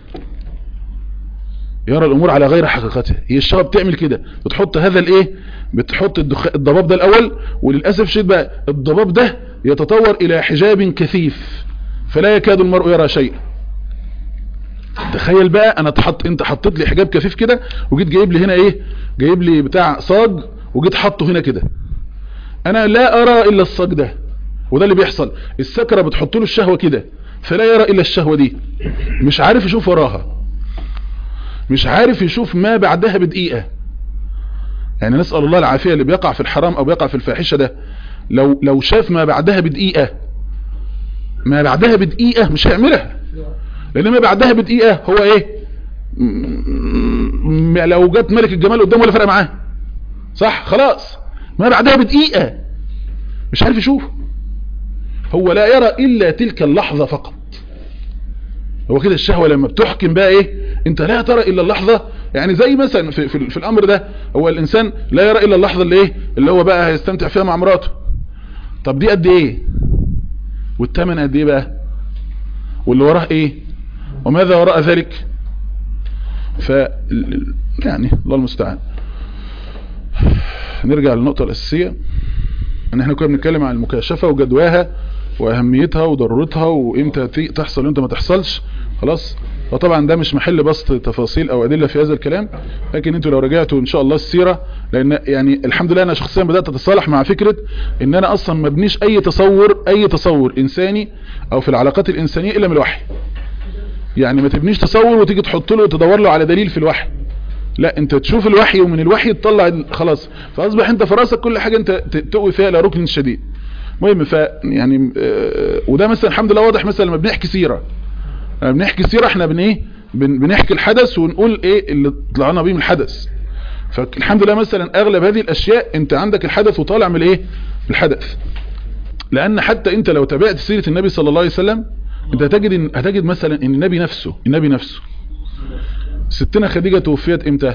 يرى الامور على غير حقيقتها هي الشهوة بتعمل كده بتحط هذا الايه بتحط الدخ... الضباب ده الاول وللأسف شيء بقى الضباب ده يتطور الى حجاب كثيف فلا يكاد المرء يرى شيئا تخيل بقى انا تحط انت حطيت لي حجاب كثيف كده وجيت جايب لي هنا ايه جايب لي بتاع صاج وجيت حطه هنا كده انا لا ارى الا الصاج ده وده اللي بيحصل السكرة بتحط له الشهوة كده فلا يرى الا الشهوة دي مش عارف يشوف وراها مش عارف يشوف ما بعدها بدقيقة يعني نسأل الله العافية اللي بيقع في الحرام او بيقع في الفاحشة ده لو لو شاف ما بعدها بدقيقة ما بعدها بدقيقة مش هيعملها لان ما بعدها بدقيقة هو ايه م- م- لو جت ملك الجمال قدامه ولا فرق معاه صح خلاص ما بعدها بدقيقة مش عارف يشوف هو لا يرى الا تلك اللحظة فقط هو كده الشهوة لما بتحكم بقى ايه انت لا ترى الا اللحظة يعني زي مثلا في, في, في الامر ده هو الانسان لا يرى الا اللحظة اللي ايه اللي هو بقى هيستمتع فيها مع مراته طب دي قد ايه والثمن قد ايه بقى واللي وراه ايه وماذا وراء ذلك ف يعني الله المستعان نرجع للنقطة الأساسية ان احنا كنا بنتكلم عن المكاشفة وجدواها واهميتها وضرورتها وامتى ت- تحصل وامتى ما تحصلش خلاص وطبعا ده مش محل بسط تفاصيل او ادلة في هذا الكلام لكن انتوا لو رجعتوا ان شاء الله السيرة لان يعني الحمد لله انا شخصيا بدأت اتصالح مع فكرة ان انا اصلا ما بنيش اي تصور اي تصور انساني او في العلاقات الانسانية الا من الوحي يعني ما تبنيش تصور وتيجي تحط له وتدور له على دليل في الوحي لا انت تشوف الوحي ومن الوحي تطلع ال- خلاص فاصبح انت في راسك كل حاجة انت ت- تقوي فيها الى ركن شديد مهم ف يعني آه، وده مثلا الحمد لله واضح مثلا لما بنحكي سيرة لما بنحكي سيرة احنا بن ايه بن بنحكي الحدث ونقول ايه اللي طلعنا بيه من الحدث فالحمد لله مثلا اغلب هذه الاشياء انت عندك الحدث وطالع من الايه من الحدث لان حتى انت لو تابعت سيرة النبي صلى الله عليه وسلم انت هتجد إن هتجد مثلا ان النبي نفسه النبي نفسه ستنا خديجة توفيت امتى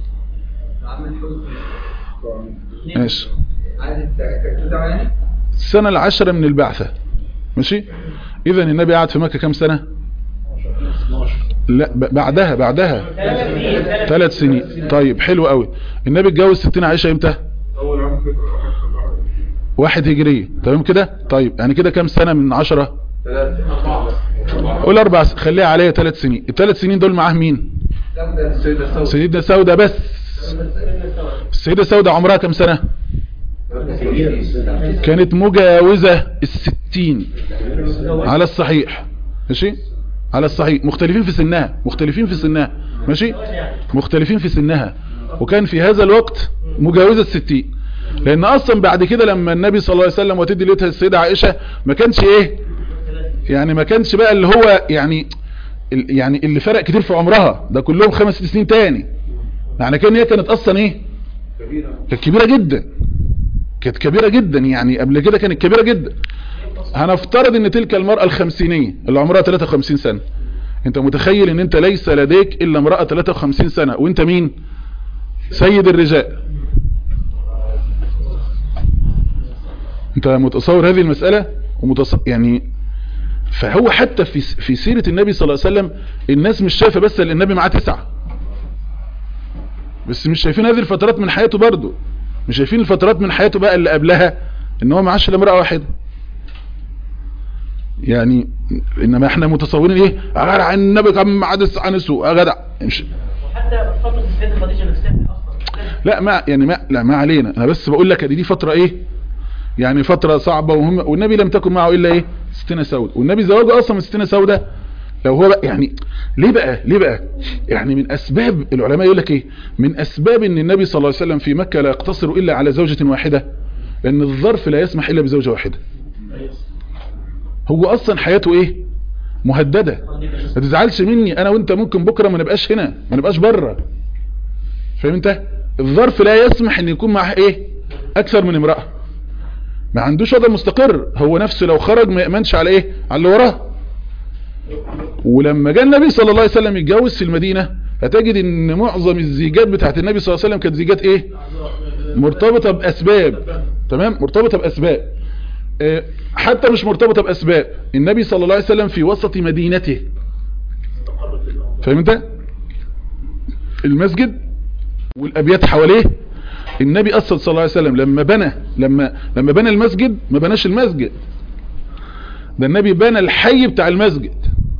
ماشي السنة العشرة من البعثة ماشي اذا النبي قعد في مكة كم سنة لا ب- بعدها بعدها ثلاث سنين طيب حلو قوي النبي اتجوز ستنا عائشة امتى واحد هجرية تمام كده طيب يعني كده كم سنة من عشرة قول اربع س- خليها عليها ثلاث سنين الثلاث سنين دول معاه مين سيدة سودة بس السيدة سودة عمرها كم سنة كانت مجاوزة الستين على الصحيح ماشي على الصحيح مختلفين في سنها مختلفين في سنها ماشي مختلفين في سنها وكان في هذا الوقت مجاوزة الستين لان اصلا بعد كده لما النبي صلى الله عليه وسلم وتدي ليتها السيدة عائشة ما كانش ايه يعني ما كانش بقى اللي هو يعني ال- يعني اللي فرق كتير في عمرها ده كلهم خمس ست سنين تاني يعني كان هي كانت اصلا ايه كانت كبيرة جدا كانت كبيرة جدا يعني قبل كده كانت كبيرة جدا هنفترض ان تلك المرأة الخمسينية اللي عمرها 53 سنة انت متخيل ان انت ليس لديك الا امرأة 53 سنة وانت مين سيد الرجال انت متصور هذه المسألة ومتص... يعني فهو حتى في في سيرة النبي صلى الله عليه وسلم الناس مش شايفة بس ان النبي معاه تسعة بس مش شايفين هذه الفترات من حياته برضه مش شايفين الفترات من حياته بقى اللي قبلها ان هو معاش الا امرأة واحدة يعني انما احنا متصورين ايه اغار عن النبي كان مع تسعة نسوء يا جدع مش وحتى فترة السيدة خديجة نفسها أصلا لا ما يعني ما لا ما علينا انا بس بقول لك دي, دي فترة ايه يعني فترة صعبة ومهمة والنبي لم تكن معه الا ايه ستنا سودة والنبي زواجه اصلا من ستنا سودة لو هو بقى يعني ليه بقى ليه بقى يعني من اسباب العلماء يقول لك ايه من اسباب ان النبي صلى الله عليه وسلم في مكة لا يقتصر الا على زوجة واحدة لان الظرف لا يسمح الا بزوجة واحدة هو اصلا حياته ايه مهددة ما تزعلش مني انا وانت ممكن بكرة ما نبقاش هنا ما نبقاش بره فاهم انت الظرف لا يسمح ان يكون معاه ايه اكثر من امرأة ما عندوش وضع مستقر هو نفسه لو خرج ما يأمنش على ايه على اللي وراه ولما جاء النبي صلى الله عليه وسلم يتجوز في المدينة هتجد ان معظم الزيجات بتاعت النبي صلى الله عليه وسلم كانت زيجات ايه مرتبطة باسباب تمام مرتبطة باسباب آه، حتى مش مرتبطة باسباب النبي صلى الله عليه وسلم في وسط مدينته فاهم انت المسجد والابيات حواليه النبي اصلا صلى الله عليه وسلم لما بنى لما لما بنى المسجد ما بناش المسجد ده النبي بنى الحي بتاع المسجد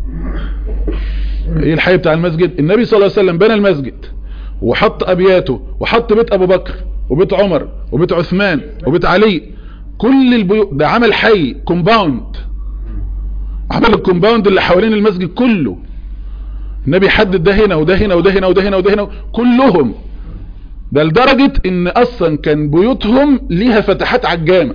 ايه الحي بتاع المسجد النبي صلى الله عليه وسلم بنى المسجد وحط ابياته وحط بيت ابو بكر وبيت عمر وبيت عثمان وبيت علي كل البيوت ده عمل حي كومباوند عمل الكومباوند اللي حوالين المسجد كله النبي حدد ده هنا وده هنا وده هنا وده هنا وده هنا كلهم ده لدرجة ان اصلا كان بيوتهم ليها فتحات على الجامع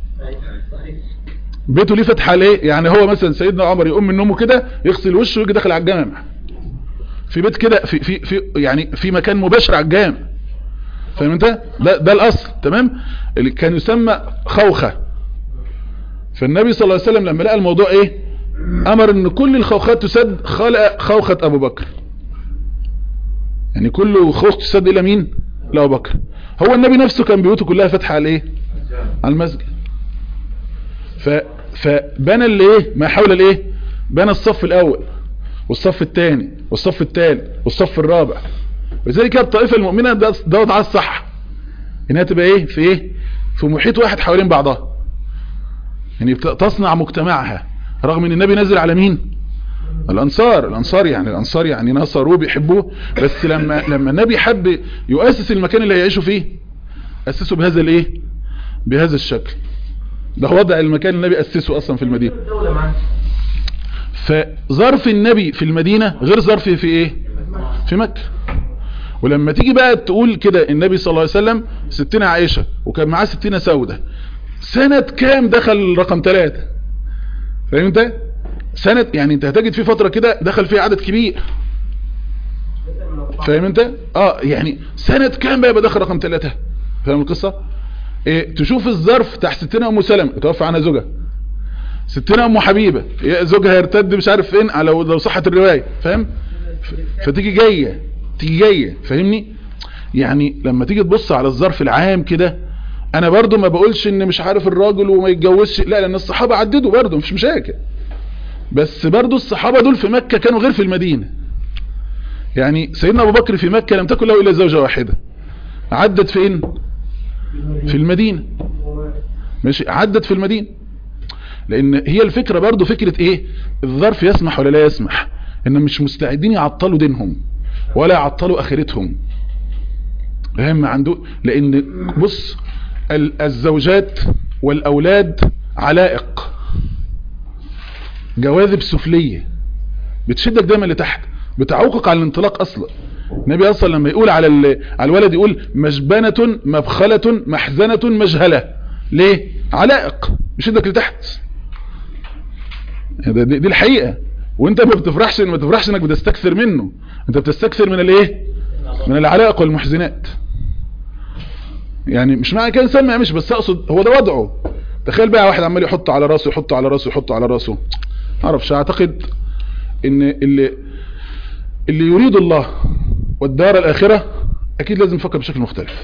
بيته ليه فتحة ليه يعني هو مثلا سيدنا عمر يقوم من نومه كده يغسل وشه ويجي داخل على الجامع في بيت كده في في في يعني في مكان مباشر على الجامع فاهم انت ده ده الاصل تمام اللي كان يسمى خوخه فالنبي صلى الله عليه وسلم لما لقى الموضوع ايه امر ان كل الخوخات تسد خلق خوخه ابو بكر يعني كل خوخ تسد الى مين لابو بكر هو النبي نفسه كان بيوته كلها فاتحه على ايه على المسجد ف فبنى الايه ما حول الايه بنى الصف الاول والصف الثاني والصف الثالث والصف الرابع ولذلك الطائفه المؤمنه ده دوت على الصح انها تبقى ايه في ايه في محيط واحد حوالين بعضها يعني بت- تصنع مجتمعها رغم ان النبي نزل على مين الانصار الانصار يعني الانصار يعني نصروه بيحبوه بس لما لما النبي حب يؤسس المكان اللي هيعيشوا فيه اسسه بهذا الايه بهذا الشكل ده وضع المكان اللي النبي اسسه اصلا في المدينه الدولة معانا فظرف النبي في المدينة غير ظرفه في ايه في مكة ولما تيجي بقى تقول كده النبي صلى الله عليه وسلم ستنا عائشة وكان معاه ستنا سودة سنة كام دخل رقم ثلاثة فاهم انت سنة يعني انت هتجد في فترة كده دخل فيها عدد كبير فاهم انت اه يعني سنة كام بقى يبقى دخل رقم ثلاثة فاهم القصة ايه تشوف الظرف تحت ستنا ام سلمة توفى عنها زوجها ستنا ام حبيبة يا زوجها يرتد مش عارف فين على لو صحت الرواية فاهم ف- فتيجي جاية تيجي جاية فاهمني يعني لما تيجي تبص على الظرف العام كده انا برضو ما بقولش ان مش عارف الراجل وما يتجوزش لا لان الصحابة عددوا برضو مش مشاكل بس برضو الصحابة دول في مكة كانوا غير في المدينة يعني سيدنا ابو بكر في مكة لم تكن له الا زوجة واحدة عدت فين في المدينة ماشي عدت في المدينة لان هي الفكرة برضو فكرة ايه الظرف يسمح ولا لا يسمح ان مش مستعدين يعطلوا دينهم ولا يعطلوا اخرتهم فاهم عنده لان بص ال- الزوجات والاولاد علائق جواذب سفلية بتشدك دايما لتحت بتعوقك على الانطلاق اصلا النبي اصلا لما يقول على ال- على الولد يقول مجبنة مبخلة محزنة مجهلة ليه علائق بيشدك لتحت ده- دي, دي الحقيقة وانت ما بتفرحش ما تفرحش انك بتستكثر منه انت بتستكثر من الايه من العلائق والمحزنات يعني مش معنى كده انسان ما يعملش بس اقصد هو ده وضعه تخيل بقى واحد عمال يحط على راسه يحط على راسه يحط على راسه معرفش اعتقد ان اللي اللي يريد الله والدار الاخره اكيد لازم يفكر بشكل مختلف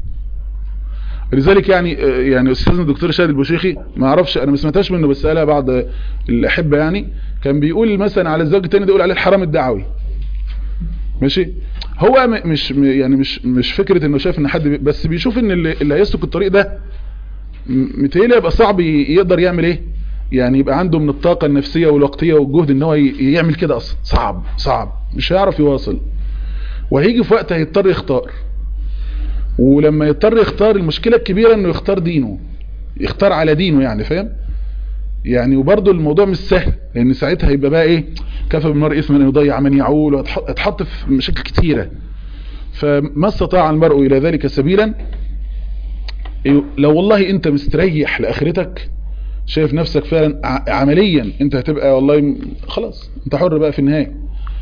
لذلك يعني يعني استاذنا الدكتور شادي البوشيخي ما اعرفش انا ما سمعتهاش منه بس قالها بعض الاحبه يعني كان بيقول مثلا على الزوج الثاني ده يقول عليه الحرام الدعوي ماشي هو م- مش م- يعني مش مش فكره انه شايف ان حد بي- بس بيشوف ان اللي, اللي هيسلك الطريق ده م- متهيألي يبقى صعب ي- يقدر يعمل ايه يعني يبقى عنده من الطاقه النفسيه والوقتيه والجهد ان هو ي- يعمل كده اصلا صعب صعب مش هيعرف يواصل وهيجي في وقت هيضطر يختار ولما يضطر يختار المشكله الكبيره انه يختار دينه يختار على دينه يعني فاهم يعني وبرضه الموضوع مش سهل لان ساعتها هيبقى بقى ايه كفى بالمرء اثما ان يضيع من يعول وهتحط في مشاكل كتيره فما استطاع المرء الى ذلك سبيلا إيه، لو والله انت مستريح لاخرتك شايف نفسك فعلا ع- عمليا انت هتبقى والله م- خلاص انت حر بقى في النهايه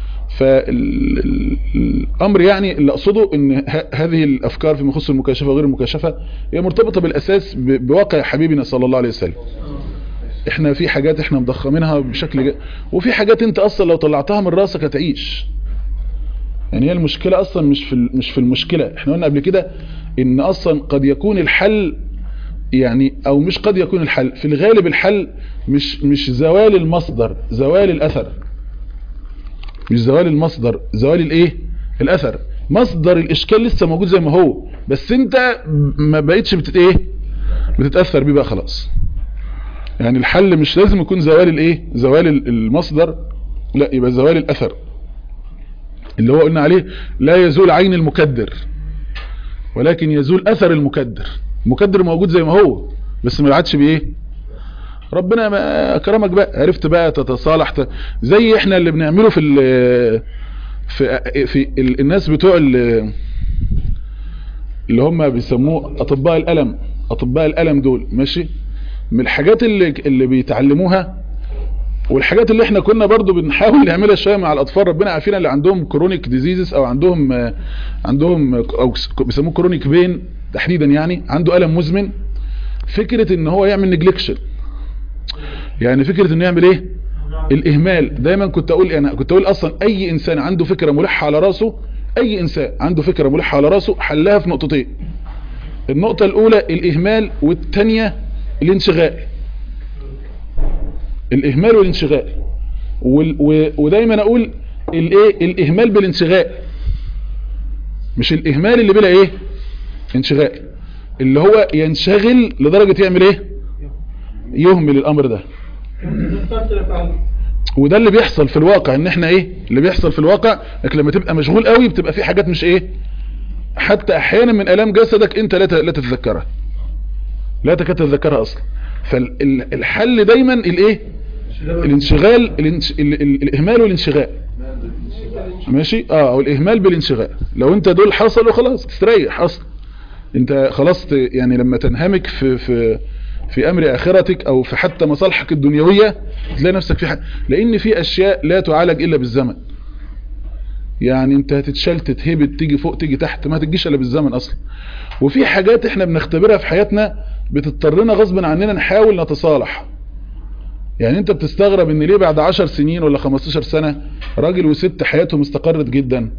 فالامر يعني اللي اقصده ان ه- هذه الافكار فيما يخص المكاشفه وغير المكاشفه هي مرتبطه بالاساس ب- بواقع حبيبنا صلى الله عليه وسلم احنا في حاجات احنا مضخمينها بشكل جا... وفي حاجات انت اصلا لو طلعتها من راسك هتعيش يعني هي المشكلة اصلا مش في ال- مش في المشكلة احنا قلنا قبل كده ان اصلا قد يكون الحل يعني او مش قد يكون الحل في الغالب الحل مش مش زوال المصدر زوال الاثر مش زوال المصدر زوال الايه الاثر مصدر الاشكال لسه موجود زي ما هو بس انت ما بقيتش بتت ايه بتتاثر بيه بقى خلاص يعني الحل مش لازم يكون زوال الايه زوال ال- المصدر لا يبقى زوال الاثر اللي هو قلنا عليه لا يزول عين المكدر ولكن يزول اثر المكدر المكدر موجود زي ما هو بس ما عادش بايه ربنا ما اكرمك بقى عرفت بقى تتصالح ت- زي احنا اللي بنعمله في ال- في في ال- الناس بتوع ال- اللي هم بيسموه اطباء الالم اطباء الالم دول ماشي من الحاجات اللي اللي بيتعلموها والحاجات اللي احنا كنا برضو بنحاول نعملها شويه مع الاطفال ربنا عافينا اللي عندهم كرونيك ديزيزز او عندهم آه، عندهم آه، او بيسموه كرونيك بين تحديدا يعني عنده الم مزمن فكره ان هو يعمل نجلكشن يعني فكره انه يعمل ايه الاهمال دايما كنت اقول انا كنت اقول اصلا اي انسان عنده فكره ملحه على راسه اي انسان عنده فكره ملحه على راسه حلها في نقطتين النقطه الاولى الاهمال والثانيه الانشغال الاهمال والانشغال وال- و- ودايما اقول الايه الاهمال بالانشغال مش الاهمال اللي بلا ايه انشغال اللي هو ينشغل لدرجة يعمل ايه يهمل الامر ده وده اللي بيحصل في الواقع ان احنا ايه اللي بيحصل في الواقع انك لما تبقى مشغول قوي بتبقى في حاجات مش ايه حتى احيانا من الام جسدك انت لا ت- لا تتذكرها لا تكاد تتذكرها اصلا فالحل دايما الايه الانشغال الانش... ال... ال... الاهمال والانشغال ماشي اه او الاهمال بالانشغال لو انت دول حصلوا خلاص تستريح اصلا انت خلاص ت- يعني لما تنهمك في في في امر اخرتك او في حتى مصالحك الدنيويه تلاقي نفسك في حاجة لان في اشياء لا تعالج الا بالزمن يعني انت هتتشال تتهبط تيجي فوق تيجي تحت ما تجيش الا بالزمن اصلا وفي حاجات احنا بنختبرها في حياتنا بتضطرنا غصب عننا نحاول نتصالح يعني انت بتستغرب ان ليه بعد 10 سنين ولا 15 سنة راجل وست حياتهم استقرت جدا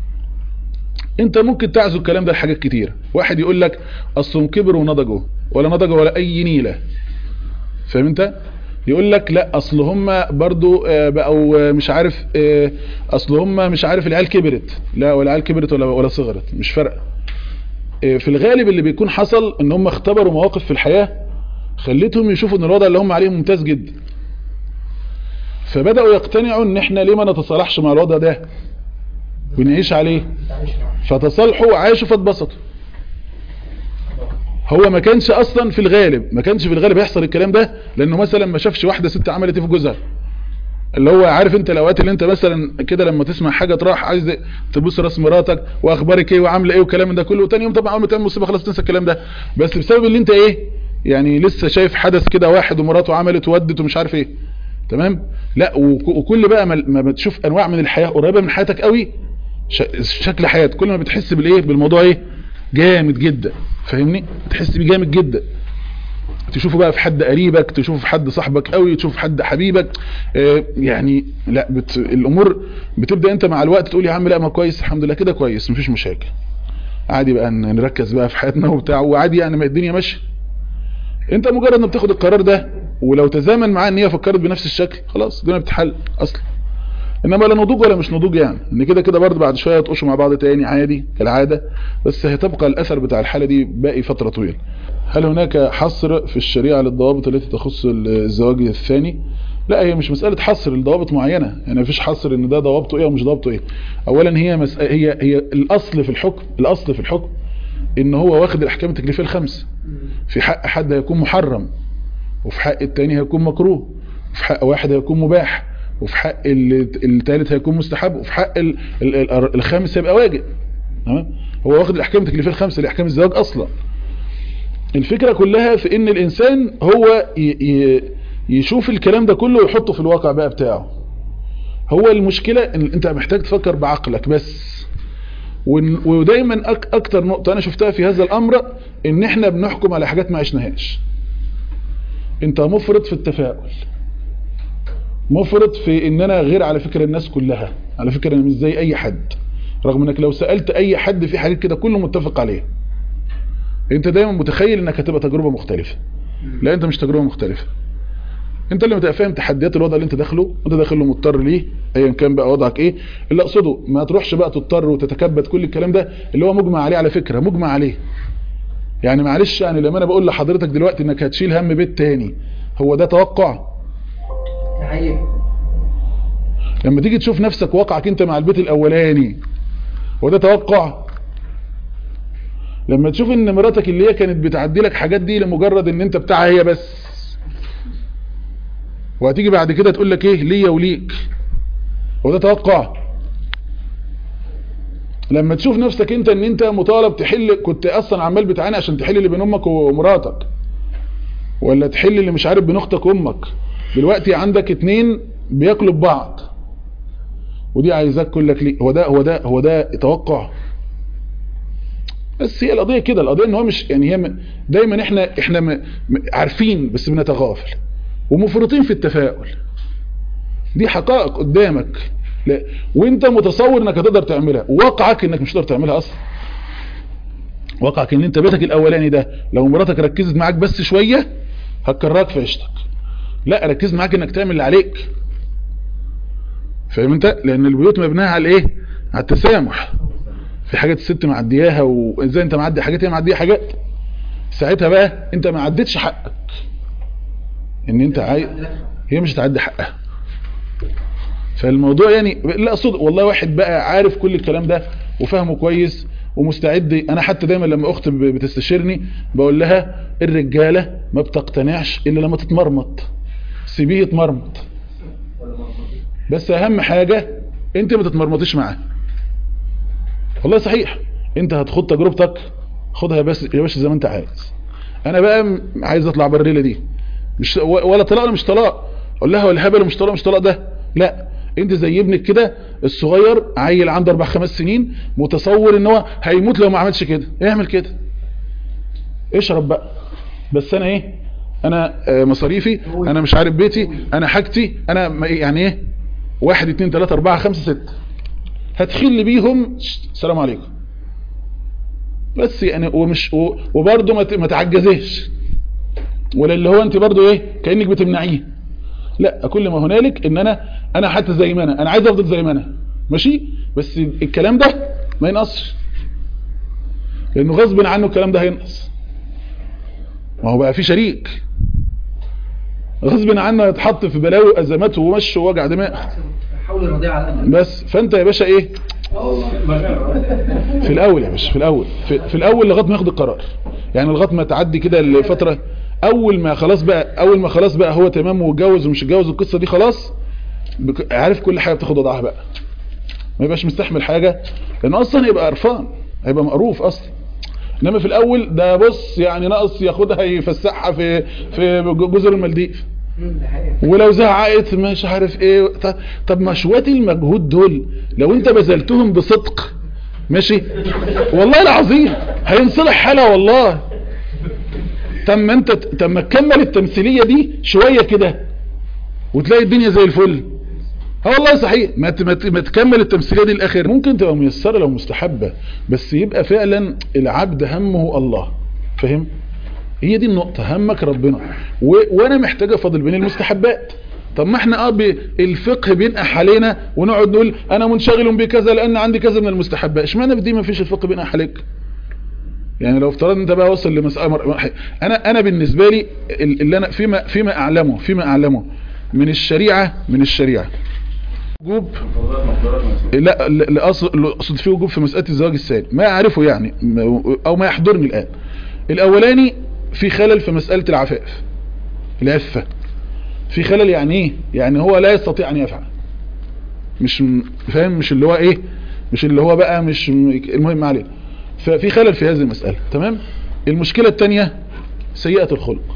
انت ممكن تعزو الكلام ده لحاجات كتير واحد يقول لك اصلهم كبروا ونضجوا ولا نضجوا ولا اي نيلة فاهم انت يقول لك لا اصل هم برضو آه، بقوا آه، مش عارف آه، اصل هم مش عارف العيال كبرت لا ولا العيال كبرت ولا ولا صغرت مش فارقه آه، في الغالب اللي بيكون حصل ان هم اختبروا مواقف في الحياة خلتهم يشوفوا ان الوضع اللي هم عليه ممتاز جدا فبدأوا يقتنعوا ان احنا ليه ما نتصالحش مع الوضع ده ونعيش عليه فتصالحوا وعاشوا فاتبسطوا هو ما كانش اصلا في الغالب ما كانش في الغالب يحصل الكلام ده لانه مثلا ما شافش واحدة ست عملت ايه في جوزها اللي هو عارف انت الاوقات اللي انت مثلا كده لما تسمع حاجه تروح عايز تبص راس مراتك واخبارك ايه وعامله ايه والكلام ده كله وتاني يوم طبعا اول ما تعمل مصيبه خلاص تنسى الكلام ده بس بسبب اللي انت ايه يعني لسه شايف حدث كده واحد ومراته عملت ودت ومش عارف ايه تمام لا وك- وكل بقى ما ما بتشوف انواع من الحياه قريبه من حياتك قوي ش- شكل حياه كل ما بتحس بالايه بالموضوع ايه جامد جدا فاهمني بتحس بيه جامد جدا تشوفه بقى في حد قريبك تشوفه في حد صاحبك قوي تشوف في حد حبيبك آه، يعني لا بت... الامور بتبدا انت مع الوقت تقول يا عم لا ما كويس الحمد لله كده كويس مفيش مشاكل عادي بقى ن- نركز بقى في حياتنا وبتاع وعادي يعني ما الدنيا ماشيه انت مجرد ما بتاخد القرار ده ولو تزامن معاه ان هي فكرت بنفس الشكل خلاص الدنيا بتتحل اصلا انما لا نضوج ولا مش نضوج يعني ان كده كده برضه بعد شويه يطقشوا مع بعض تاني عادي كالعاده بس هتبقى الاثر بتاع الحاله دي باقي فتره طويله هل هناك حصر في الشريعه للضوابط التي تخص الزواج الثاني لا هي مش مساله حصر لضوابط معينه يعني مفيش حصر ان ده ضوابطه ايه ومش ضوابطه ايه اولا هي مسألة هي هي الاصل في الحكم الاصل في الحكم ان هو واخد الاحكام التكليفيه الخمس في حق حد هيكون محرم وفي حق التاني هيكون مكروه وفي حق واحد هيكون مباح وفي حق ال- التالت هيكون مستحب وفي حق ال- ال- ال- الخامس هيبقى واجب تمام هو واخد الاحكام التكليفيه الخمسه لاحكام الزواج اصلا الفكره كلها في ان الانسان هو ي- ي- يشوف الكلام ده كله ويحطه في الواقع بقى بتاعه هو المشكله ان انت محتاج تفكر بعقلك بس ون- ودايما أك اكتر نقطه انا شفتها في هذا الامر ان احنا بنحكم على حاجات ما عشناهاش انت مفرط في التفاؤل مفرط في ان انا غير على فكرة الناس كلها على فكرة انا مش زي اي حد رغم انك لو سألت اي حد في حاجات كده كله متفق عليه انت دايما متخيل انك هتبقى تجربة مختلفة لا انت مش تجربة مختلفة انت اللي متبقى فاهم تحديات الوضع اللي انت داخله وانت داخله مضطر ليه ايا كان بقى وضعك ايه اللي اقصده ما تروحش بقى تضطر وتتكبد كل الكلام ده اللي هو مجمع عليه على فكرة مجمع عليه يعني معلش يعني لما انا بقول لحضرتك دلوقتي انك هتشيل هم بيت تاني هو ده توقع حقيقي لما تيجي تشوف نفسك واقعك انت مع البيت الاولاني وده توقع لما تشوف ان مراتك اللي هي كانت بتعدي لك حاجات دي لمجرد ان انت بتاعها هي بس وهتيجي بعد كده تقول لك ايه ليا وليك وده توقع لما تشوف نفسك انت ان انت مطالب تحل كنت اصلا عمال بتعاني عشان تحل اللي بين امك ومراتك ولا تحل اللي مش عارف بين اختك وامك دلوقتي عندك اتنين بياكلوا ببعض ودي عايزاك كلك ليه هو ده هو ده هو ده توقع بس هي القضيه كده القضيه ان هو مش يعني هي م- دايما احنا احنا م- م- عارفين بس بنتغافل ومفرطين في التفاؤل دي حقائق قدامك لا وانت متصور انك هتقدر تعملها واقعك انك مش هتقدر تعملها اصلا واقعك ان انت بيتك الاولاني ده لو مراتك ركزت معاك بس شويه هتكرهك في عيشتك لا ركز معاك انك تعمل اللي عليك فاهم انت لان البيوت مبناها على ايه على التسامح في حاجات الست معدياها وازاي انت معدي حاجات هي معديه حاجات ساعتها بقى انت ما عدتش حقك ان انت عايز هي مش هتعدي حقها فالموضوع يعني لا اقصد والله واحد بقى عارف كل الكلام ده وفاهمه كويس ومستعد انا حتى دايما لما اخت ب- بتستشيرني بقول لها الرجاله ما بتقتنعش الا لما تتمرمط سيبيه يتمرمط بس اهم حاجه انت ما تتمرمطيش معاه والله صحيح انت هتخوض تجربتك خدها يا بس يا باشا زي ما انت عايز انا بقى م- عايز اطلع بره الليله دي مش و- ولا طلاق ولا مش طلاق اقول لها ولا هبل ومش طلاق مش طلاق ده لا انت زي ابنك كده الصغير عيل عنده اربع خمس سنين متصور ان هو هيموت لو ما عملش كده اعمل كده اشرب بقى بس انا ايه انا آه، مصاريفي انا مش عارف بيتي انا حاجتي انا م- يعني ايه واحد اتنين تلاتة اربعة خمسة ستة هتخل بيهم السلام عليكم بس يعني ومش و- وبرضه ما ت- ما تعجزيش ولا اللي هو انت برضه ايه كانك بتمنعيه لا كل ما هنالك ان انا انا حتى زي ما انا انا عايز افضل زي ما انا ماشي بس الكلام ده ما ينقصش لانه غصب عنه الكلام ده هينقص ما هو بقى في شريك غصب عنه يتحط في بلاوي وازمات ومش ووجع دماغ حاول يرضيها على قد بس فانت يا باشا ايه في الاول يا باشا في الاول في, في الاول لغايه ما ياخد القرار يعني لغايه ما تعدي كده الفتره اول ما خلاص بقى اول ما خلاص بقى هو تمام واتجوز ومش اتجوز القصه دي خلاص بك- عارف كل حاجه بتاخد وضعها بقى ما يبقاش مستحمل حاجه لانه اصلا يبقى قرفان هيبقى مقروف اصلا انما في الاول ده بص يعني ناقص ياخدها يفسحها في في جزر المالديف ولو زعقت مش عارف ايه ط- طب مشوات المجهود دول لو انت بذلتهم بصدق ماشي والله العظيم هينصلح حالها والله طب ما انت طب ما تكمل التمثيليه دي شويه كده وتلاقي الدنيا زي الفل اه والله صحيح ما ت- ما ت- ما تكمل التمثيليه دي الاخر ممكن تبقى ميسره لو مستحبه بس يبقى فعلا العبد همه الله فاهم هي دي النقطة همك ربنا و... وانا محتاج افضل بين المستحبات طب ما احنا اه ب- الفقه بينقح علينا ونقعد نقول انا منشغل بكذا لان عندي كذا من المستحبات اشمعنى في دي ما فيش الفقه بينقح عليك يعني لو افترضنا انت بقى وصل لمسألة مر... انا انا بالنسبة لي ال- اللي انا فيما فيما اعلمه فيما اعلمه من الشريعة من الشريعة وجوب لا لا اقصد لا اقصد فيه وجوب في مسألة الزواج الثاني ما اعرفه يعني م- او ما يحضرني الان الاولاني في خلل في مسألة العفاف العفة في خلل يعني ايه يعني هو لا يستطيع ان يفعل مش م- فاهم مش اللي هو ايه مش اللي هو بقى مش م- المهم ما علينا ففي خلل في هذه المسألة تمام المشكلة التانية سيئة الخلق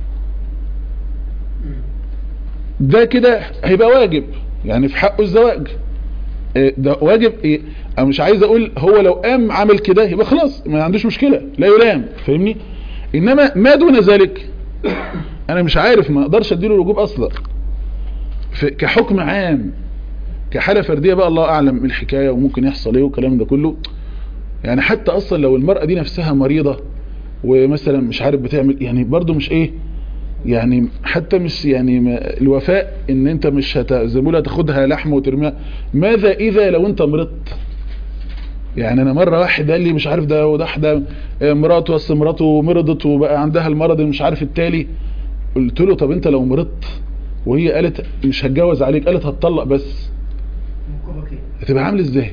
ده كده هيبقى واجب يعني في حقه الزواج إيه ده واجب ايه انا مش عايز اقول هو لو قام عمل كده يبقى خلاص ما عندوش مشكلة لا يلام فاهمني انما ما دون ذلك انا مش عارف ما اقدرش اديله الوجوب اصلا في كحكم عام كحالة فردية بقى الله اعلم من الحكاية وممكن يحصل ايه والكلام ده كله يعني حتى اصلا لو المرأة دي نفسها مريضة ومثلا مش عارف بتعمل يعني برضو مش ايه يعني حتى مش يعني ما الوفاء ان انت مش هت زي ما بيقولوا هتاخدها لحم وترميها ماذا اذا لو انت مرضت يعني انا مره واحد قال لي مش عارف ده وده ده مراته بس مراته مرضت وبقى عندها المرض اللي مش عارف التالي قلت له طب انت لو مرضت وهي قالت مش هتجوز عليك قالت هتطلق بس هتبقى عامل ازاي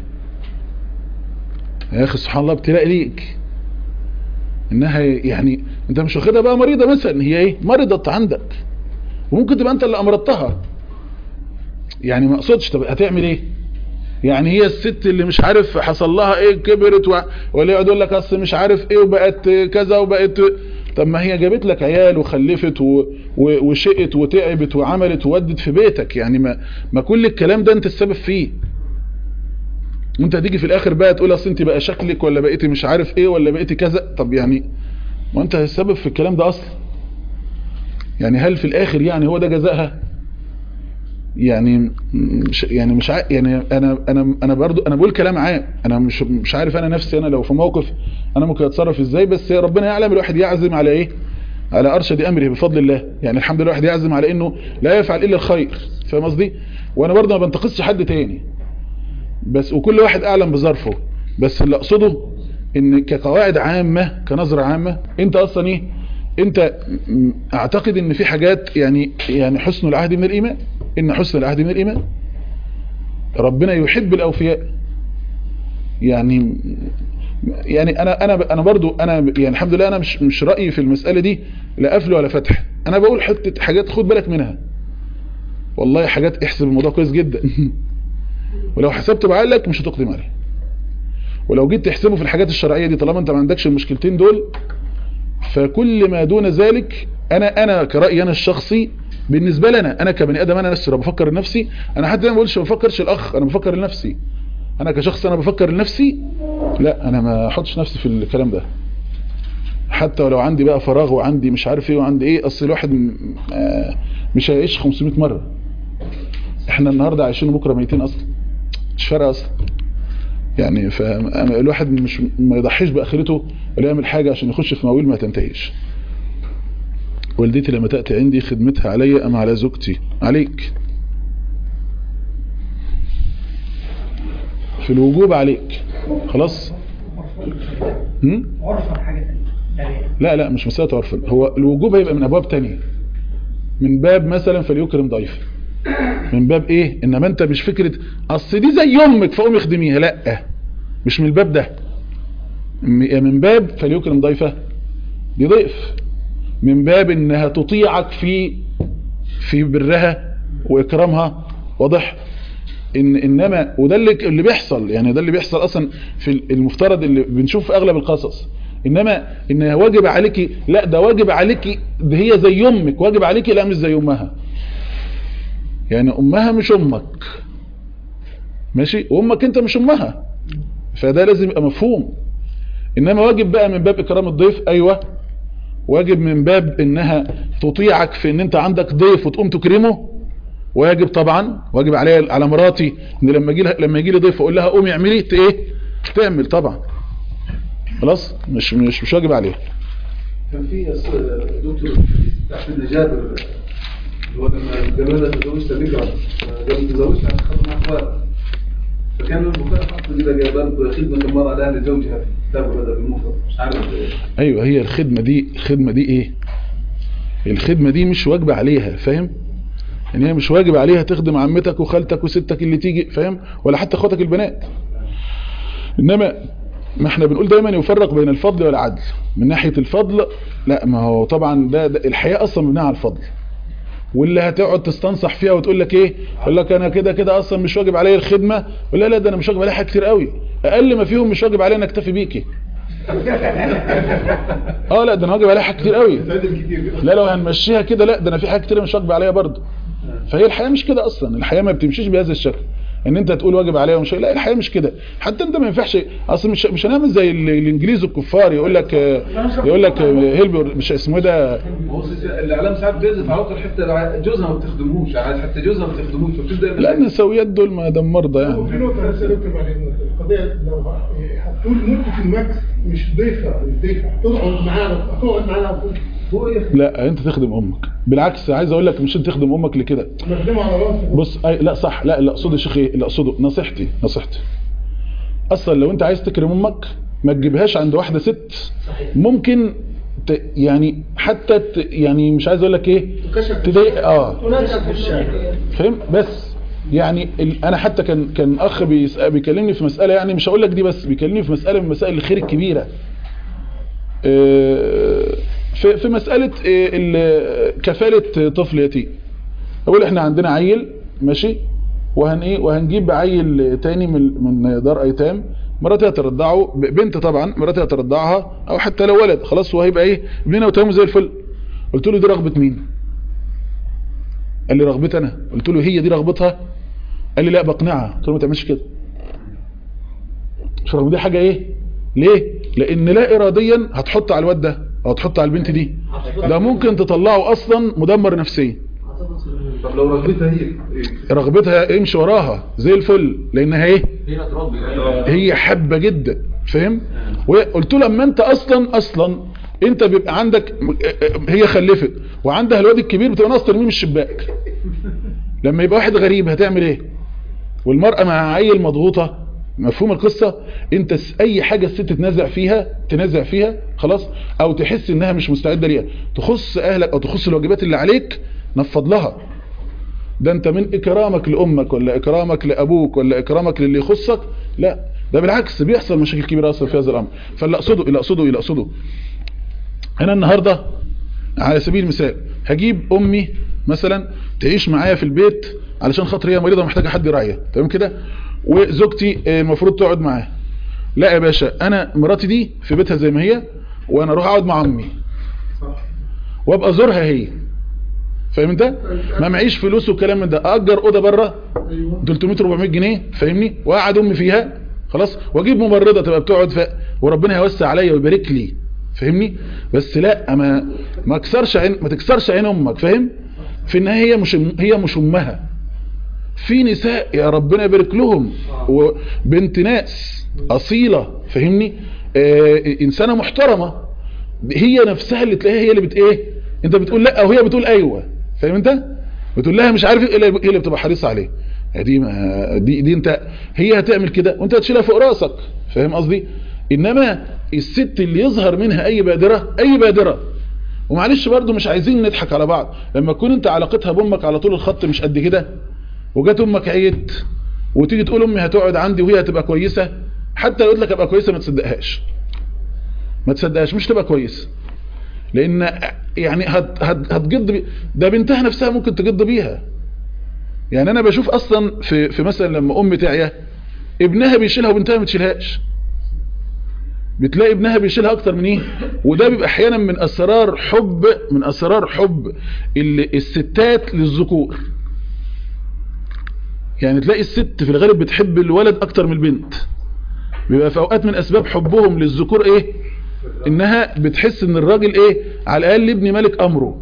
يا اخي سبحان الله ابتلاء ليك انها يعني انت مش واخدها بقى مريضة مثلا هي ايه مرضت عندك وممكن تبقى انت اللي امرضتها يعني ما اقصدش طب هتعمل ايه يعني هي الست اللي مش عارف حصل لها ايه كبرت و... ولا يقعد يقول لك اصل مش عارف ايه وبقت كذا وبقت طب ما هي جابت لك عيال وخلفت و... و... وشقت وتعبت وعملت وودت في بيتك يعني ما ما كل الكلام ده انت السبب فيه وانت هتيجي في الاخر بقى تقول اصل انت بقى شكلك ولا بقيتي مش عارف ايه ولا بقيتي كذا طب يعني ما انت السبب في الكلام ده اصلا يعني هل في الاخر يعني هو ده جزائها يعني مش يعني مش ع... يعني انا انا انا برضو انا بقول كلام عام انا مش مش عارف انا نفسي انا لو في موقف انا ممكن اتصرف ازاي بس ربنا يعلم الواحد يعزم على ايه على ارشد امره بفضل الله يعني الحمد لله الواحد يعزم على انه لا يفعل الا الخير فاهم قصدي وانا برضو ما بنتقصش حد تاني بس وكل واحد اعلم بظرفه بس اللي اقصده ان كقواعد عامة كنظرة عامة انت اصلا ايه انت م- اعتقد ان في حاجات يعني يعني حسن العهد من الايمان ان حسن العهد من الايمان ربنا يحب الاوفياء يعني يعني انا انا انا برضو انا يعني الحمد لله انا مش مش رايي في المساله دي لا قفل ولا فتح انا بقول حته حاجات خد بالك منها والله حاجات احسب الموضوع كويس جدا ولو حسبت بعقلك مش هتقدم عليه ولو جيت تحسبه في الحاجات الشرعيه دي طالما انت ما عندكش المشكلتين دول فكل ما دون ذلك انا انا كرايي انا الشخصي بالنسبه لي انا انا كبني ادم انا نفسي لو بفكر لنفسي انا حتى ما بقولش ما بفكرش الاخ انا بفكر لنفسي انا كشخص انا بفكر لنفسي لا انا ما احطش نفسي في الكلام ده حتى ولو عندي بقى فراغ وعندي مش عارف ايه وعندي ايه اصل الواحد م- آه مش هيعيش 500 مره احنا النهارده عايشين وبكره ميتين اصلا مش فارقه اصلا يعني فالواحد مش ما يضحيش باخرته ولا يعمل حاجه عشان يخش في مواويل ما تنتهيش والدتي لما تاتي عندي خدمتها علي ام على زوجتي عليك في الوجوب عليك خلاص هم؟ عرفا حاجة تانية يعني لا لا مش مسألة عرفا هو الوجوب هيبقى من أبواب تانية من باب مثلا فليكرم ضيف من باب ايه انما انت مش فكرة اصل دي زي امك فقوم يخدميها لا مش من الباب ده م- من باب فليكرم ضيفه دي ضيف من باب انها تطيعك في في برها واكرامها واضح إن انما وده اللي اللي بيحصل يعني ده اللي بيحصل اصلا في المفترض اللي بنشوف في اغلب القصص انما ان واجب عليكي لا ده واجب عليكي ده هي زي امك واجب عليكي لا مش زي امها يعني امها مش امك ماشي وامك انت مش امها فده لازم يبقى مفهوم انما واجب بقى من باب اكرام الضيف ايوه واجب من باب انها تطيعك في ان انت عندك ضيف وتقوم تكرمه واجب طبعا واجب عليا على مراتي ان لما يجي لما يجي لي ضيف اقول لها قومي اعملي ت- ايه تعمل طبعا خلاص مش مش مش واجب عليها كان في أس- دكتور تحت جابر اللي هو لما جمالة تزوجت بكرة قبل تزوجها خد مع اخوات فكان البخاري حط كده جابان خدمة المرأة لها لزوجها في كتاب الأدب المفرد مش عارف ايوه هي الخدمه دي الخدمه دي ايه الخدمه دي مش واجبه عليها فاهم يعني هي مش واجب عليها تخدم عمتك وخالتك وستك اللي تيجي فاهم ولا حتى اخواتك البنات انما ما احنا بنقول دايما يفرق بين الفضل والعدل من ناحية الفضل لا ما هو طبعا ده, ده الحياة اصلا مبنيه على الفضل واللي هتقعد تستنصح فيها وتقول لك ايه يقول لك انا كده كده اصلا مش واجب عليا الخدمة ولا لا ده انا مش واجب عليا حاجه كتير قوي اقل ما فيهم مش واجب عليا ان اكتفي بيكي اه لا ده انا واجب عليا حاجه كتير قوي لا لو هنمشيها كده لا ده انا في حاجه كتير مش واجب عليا برضه فهي الحياه مش كده اصلا الحياه ما بتمشيش بهذا الشكل ان انت تقول واجب عليها ومش لا الحياه مش كده حتى انت ما ينفعش اصل مش مش هنعمل زي ال- الانجليز الكفار يقول لك يقول لك هيلب مش اسمه إيه ده هو الاعلام ساعات بيزف على وقت حتى جوزها ما بتخدموش يعني حتى جوزها ما بتخدموش فبتبدا لا النسويات دول ما دام مرضى يعني في نقطة بس نكتب عليها القضية لو هتقول مدة المكس مش ضيفة مش ضيفة تقعد معانا تقعد معانا هو إيه؟ لا انت تخدم امك بالعكس عايز اقول لك مش انت تخدم امك لكده نخدمه على راسك بص أي لا صح لا اللي اقصده يا شيخ ايه اللي اقصده نصيحتي نصيحتي اصلا لو انت عايز تكرم امك ما تجيبهاش عند واحده ست ممكن ت يعني حتى ت يعني مش عايز اقول لك ايه تضايق اه تنشف في الشارع فاهم بس يعني ال- انا حتى كان كان اخ بيس- بيكلمني في مساله يعني مش هقول لك دي بس بيكلمني في مساله من مسائل الخير الكبيره آه، في, في مسألة إيه ال- كفالة طفل يتيم اقول احنا عندنا عيل ماشي وهن ايه وهنجيب عيل تاني من من دار ايتام مراتي هترضعه ب- بنت طبعا مراتي هترضعها او حتى لو ولد خلاص هو هيبقى ايه ابننا وتمامه زي الفل قلت له دي رغبة مين قال لي رغبتي انا قلت له هي دي رغبتها قال لي لا بقنعها قلت له ما تعملش كده مش رغم دي حاجة ايه ليه لان لا اراديا هتحط على الواد ده او هتحط على البنت دي ده ممكن تطلعه اصلا مدمر نفسيا طب لو رغبتها هي إيه؟ رغبتها امشي وراها زي الفل لانها ايه هي تربي هي حبة جدا فاهم وقلت له لما انت اصلا اصلا انت بيبقى عندك هي خلفت وعندها الواد الكبير بتبقى ناقص ترميه من الشباك لما يبقى واحد غريب هتعمل ايه والمرأة مع عيل مضغوطة مفهوم القصة انت س- اي حاجة الست تنازع فيها تنازع فيها خلاص او تحس انها مش مستعدة ليها تخص اهلك او تخص الواجبات اللي عليك نفض لها ده انت من اكرامك لامك ولا اكرامك لابوك ولا اكرامك للي يخصك لا ده بالعكس بيحصل مشاكل كبيره اصلا في هذا الامر فاللي اقصده اللي اقصده اللي اقصده انا النهارده على سبيل المثال هجيب امي مثلا تعيش معايا في البيت علشان خاطر هي مريضه محتاجه حد يراعيها تمام كده وزوجتي آه، المفروض تقعد معاها لا يا باشا انا مراتي دي في بيتها زي ما هي وانا اروح اقعد مع امي وابقى ازورها هي فاهم انت ما معيش فلوس والكلام من ده اجر اوضه بره 300 400 جنيه فاهمني واقعد امي فيها خلاص واجيب ممرضه تبقى بتقعد ف... وربنا يوسع عليا ويبارك لي فاهمني بس لا ما ما اكسرش عين ما تكسرش عين امك فاهم في النهايه هي مش هي مش امها في نساء يا ربنا يبارك لهم وبنت ناس اصيله فاهمني آه انسانه محترمه هي نفسها اللي تلاقيها هي اللي بت ايه انت بتقول لا وهي بتقول ايوه فاهم انت بتقول لها مش عارف ايه اللي- هي اللي بتبقى حريصه عليه دي ما- دي دي انت هي هتعمل كده وانت هتشيلها فوق راسك فاهم قصدي انما الست اللي يظهر منها اي بادره اي بادره ومعلش برضو مش عايزين نضحك على بعض لما تكون انت علاقتها بامك على طول الخط مش قد كده وجات امك عيت وتيجي تقول امي هتقعد عندي وهي هتبقى كويسه حتى لو قلت لك ابقى كويسه ما تصدقهاش ما تصدقهاش مش تبقى كويسه لان يعني هت هت هتجد بي ده بنتها نفسها ممكن تجد بيها يعني انا بشوف اصلا في في مثلا لما ام تعيا ابنها بيشيلها وبنتها ما بتشيلهاش بتلاقي ابنها بيشيلها اكتر من ايه وده بيبقى احيانا من اسرار حب من اسرار حب ال- الستات للذكور يعني تلاقي الست في الغالب بتحب الولد اكتر من البنت بيبقى في اوقات من اسباب حبهم للذكور ايه انها بتحس ان الراجل ايه على الاقل ابني ملك امره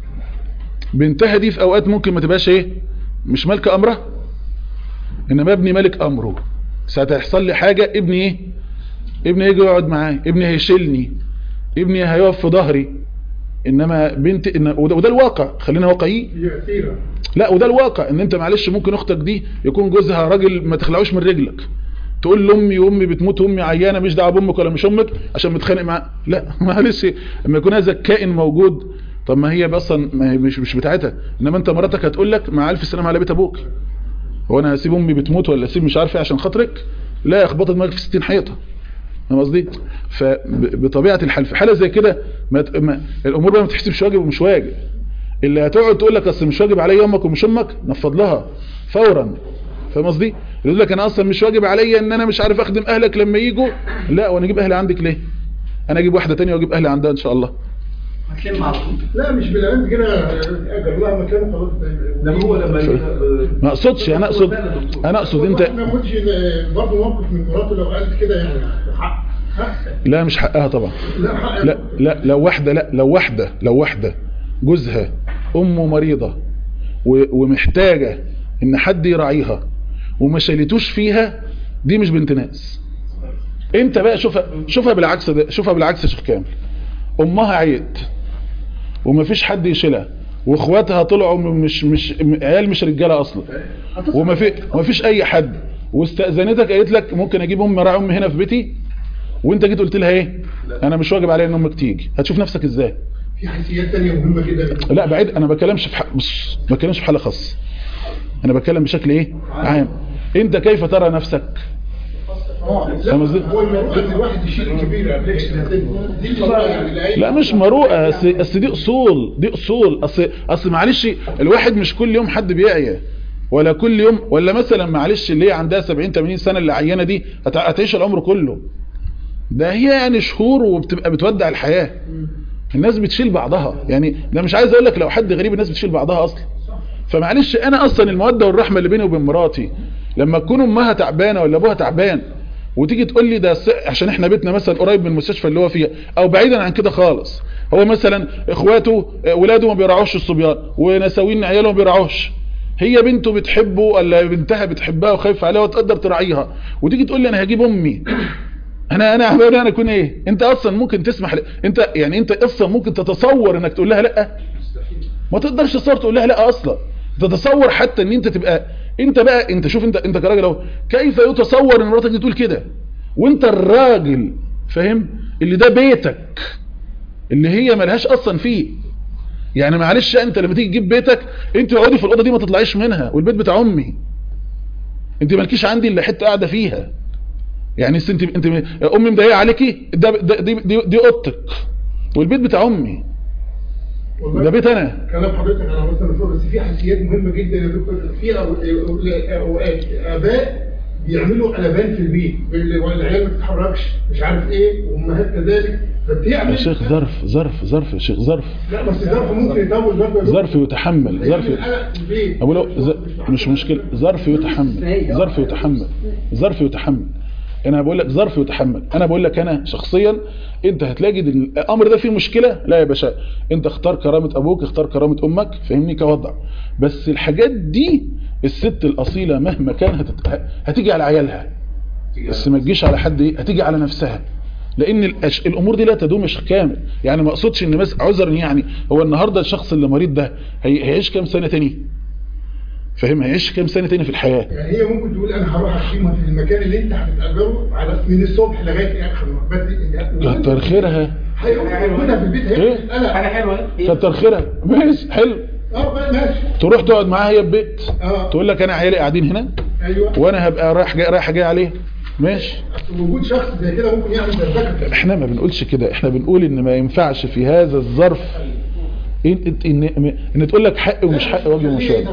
بنتها دي في اوقات ممكن ما تبقاش ايه مش مالكه امرها انما ابني ملك امره ساعه هيحصل لي حاجه ابني ايه ابني هيجي يقعد معايا ابني هيشيلني ابني هيقف في ظهري انما بنت إن وده, وده الواقع خلينا واقعيين هي أسيرة لا وده الواقع ان انت معلش ممكن اختك دي يكون جوزها راجل ما تخلعوش من رجلك تقول لامي وامي بتموت وامي عيانه مش دعوه بامك ولا مش امك عشان متخانق معاها لا معلش لما يكون هذا الكائن موجود طب ما هي اصلا ما هي مش مش بتاعتها انما انت مراتك هتقول لك مع الف سلامه على بيت ابوك هو انا هسيب امي بتموت ولا اسيب مش عارف ايه عشان خاطرك لا اخبط دماغك في 60 حيطه فاهم قصدي فبطبيعه الحال في حاله زي كده ما ت- ما الامور بقى ما تحسبش واجب ومش واجب اللي هتقعد تقول لك اصل مش واجب عليا امك ومش امك نفض لها فورا فاهم قصدي اللي يقول لك انا اصلا مش واجب عليا ان انا مش عارف اخدم اهلك لما يجوا لا وانا اجيب اهلي عندك ليه انا اجيب واحده تانية واجيب اهلي عندها ان شاء الله هتلم على طول لا مش بالعند كده اجر لها مكان خلاص لما هو لما ما اقصدش انا اقصد انا اقصد انت ما ياخدش برضه موقف من مراته لو قالت كده يعني حق حق لا مش حقها طبعا لا حق لا لا لو واحده لا لو واحده لو واحده جوزها امه مريضه و- ومحتاجه ان حد يراعيها وما شالتوش فيها دي مش بنت ناس انت بقى شوفها شوفها بالعكس ده شوفها بالعكس يا شيخ كامل امها عيت ومفيش حد يشيلها واخواتها طلعوا م- مش مش م- عيال مش رجاله اصلا وما في ما فيش اي حد واستاذنتك قالت لك ممكن اجيب امي راعي امي هنا في بيتي وانت جيت قلت لها ايه انا مش واجب عليا ان امك تيجي هتشوف نفسك ازاي في حيثيات تانية مهمة جدا لا بعيد انا بكلمش في حق بص ما بكلمش في حاله خاصه انا بتكلم بشكل ايه عام انت كيف ترى نفسك فاهم قصدي؟ هو الموضوع ان الواحد يشيل الكبير دي الموضوع يعني لا لا مش مروءه اصل اصل دي اصول دي اصول اصل اصل معلش الواحد مش كل يوم حد بيعيا ولا كل يوم ولا مثلا معلش اللي هي عندها 70 80 سنه اللي عيانه دي هت- هتعيش العمر كله ده هي يعني شهور وبتبقى بتودع الحياه الناس بتشيل بعضها يعني ده مش عايز اقول لك لو حد غريب الناس بتشيل بعضها اصلا فمعلش انا اصلا الموده والرحمه اللي بيني وبين مراتي لما تكون امها تعبانه ولا ابوها تعبان وتيجي تقول لي ده س- عشان احنا بيتنا مثلا قريب من المستشفى اللي هو فيها او بعيدا عن كده خالص هو مثلا اخواته آه، ولاده ما بيراعوش الصبيان ونساوين عياله ما بيراعوش هي بنته بتحبه ولا بنتها بتحبها وخايفه عليها وتقدر تراعيها وتيجي تقول لي انا هجيب امي انا انا انا انا اكون ايه انت اصلا ممكن تسمح ل... انت يعني انت اصلا ممكن تتصور انك تقول لها لا ما تقدرش تصور تقول لها لا اصلا تتصور حتى ان انت تبقى انت بقى انت شوف انت انت كراجل اهو كيف يتصور ان مراتك دي تقول كده وانت الراجل فاهم اللي ده بيتك اللي هي ملهاش اصلا فيه يعني معلش انت لما تيجي تجيب بيتك انت اقعدي في الاوضه دي ما تطلعيش منها والبيت بتاع امي انت مالكيش عندي الا حته قاعده فيها يعني انت انت امي مضايقه عليكي ده ده- دي دي, دي اوضتك والبيت بتاع امي ده بيت انا كلام حضرتك انا مثلا فوق بس في حساسيات مهمه جدا يا دكتور في أو- أو- اوقات اباء بيعملوا قلبان في البيت والعيال ما تتحركش مش عارف ايه وامهات كذلك فبتعمل يا شيخ ظرف ظرف ظرف يا شيخ ظرف لا بس ظرف ممكن يطول برضه يا دكتور. ظرف يتحمل ظرف يعمل قلق في البيت أقول له ز... مش مشكلة ظرف يتحمل ظرف يتحمل ظرف يتحمل انا بقول لك ظرف يتحمل انا بقول لك انا شخصيا انت هتلاقي إن الامر ده فيه مشكلة لا يا باشا انت اختار كرامة ابوك اختار كرامة امك فهمني كوضع بس الحاجات دي الست الاصيلة مهما كان هتت... هتيجي على عيالها بس ما تجيش على حد ايه هتيجي على نفسها لان الأش... الامور دي لا تدوم مش كامل يعني ما اقصدش ان بس عذرا يعني هو النهارده الشخص اللي مريض ده هي... هيعيش كام سنه تاني فاهم هيعيش كام سنه تاني في الحياه يعني هي ممكن تقول انا هروح اخدمها في المكان اللي انت هتتاجره على من الصبح لغايه اخر بس كتر خيرها هيقعدها في البيت إيه؟ هيعمل قلق حاجه حلوه كتر خيرها ماشي حلو اه بقى ماشي تروح تقعد معاها هي في بيت اه تقول لك انا عيالي قاعدين هنا ايوه وانا هبقى رايح جاي رايح جاي عليه ماشي أصل وجود شخص زي كده ممكن يعمل دربكه احنا ما بنقولش كده احنا بنقول ان ما ينفعش في هذا الظرف ان ان, إن, إن تقول لك حق ومش حق واجب ومش واجب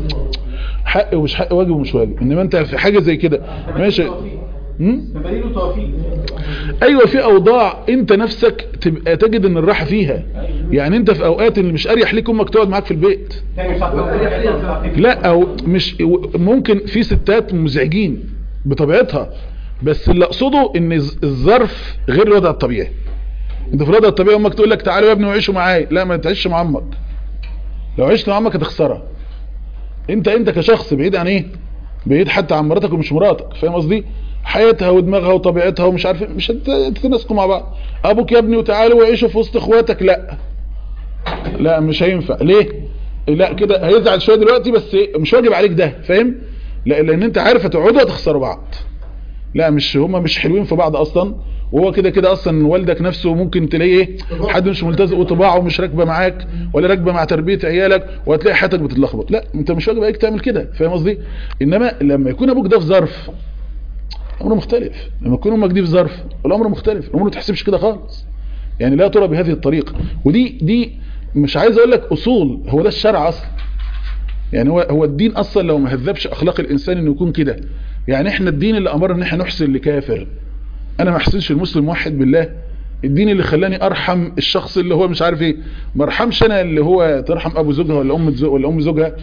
حق ومش حق واجب ومش واجب انما انت في حاجه زي كده ماشي هم؟ تبقى توفيق ايوه في اوضاع انت نفسك تبقى تجد ان الراحه فيها يعني انت في اوقات اللي مش اريح ليك امك تقعد معاك في البيت تاني صح لا او مش ممكن في ستات مزعجين بطبيعتها بس اللي اقصده ان الز- الظرف غير الوضع الطبيعي انت في الوضع الطبيعي امك تقول لك تعالوا يا ابني وعيشوا معايا لا ما تعيش مع امك لو عشت مع امك هتخسرها انت انت كشخص بعيد عن ايه بعيد حتى عن مراتك ومش مراتك فاهم قصدي حياتها ودماغها وطبيعتها ومش عارف إيه، مش هت- هتتناسقوا مع بعض ابوك يا ابني وتعالوا وعيشوا في وسط اخواتك لا لا مش هينفع ليه لا كده هيزعل شويه دلوقتي بس إيه؟ مش واجب عليك ده فاهم لا لان انت عارف هتقعدوا هتخسروا بعض لا مش هما مش حلوين في بعض اصلا وهو كده كده اصلا والدك نفسه ممكن تلاقيه ايه حد مش ملتزم وطباعه مش راكبه معاك ولا راكبه مع تربيه عيالك وهتلاقي حياتك بتتلخبط لا انت مش واجب عليك تعمل كده فاهم قصدي انما لما يكون ابوك ده في ظرف امر مختلف لما يكون امك دي في ظرف الامر مختلف الامور ما تحسبش كده خالص يعني لا ترى بهذه الطريقه ودي دي مش عايز اقول لك اصول هو ده الشرع اصلا يعني هو هو الدين اصلا لو ما هذبش اخلاق الانسان انه يكون كده يعني احنا الدين اللي امرنا ان احنا نحسن لكافر انا ما احسنش المسلم موحد بالله الدين اللي خلاني ارحم الشخص اللي هو مش عارف ايه ما ارحمش انا اللي هو ترحم ابو زوجها ولا ام زوج ولا ام زوجها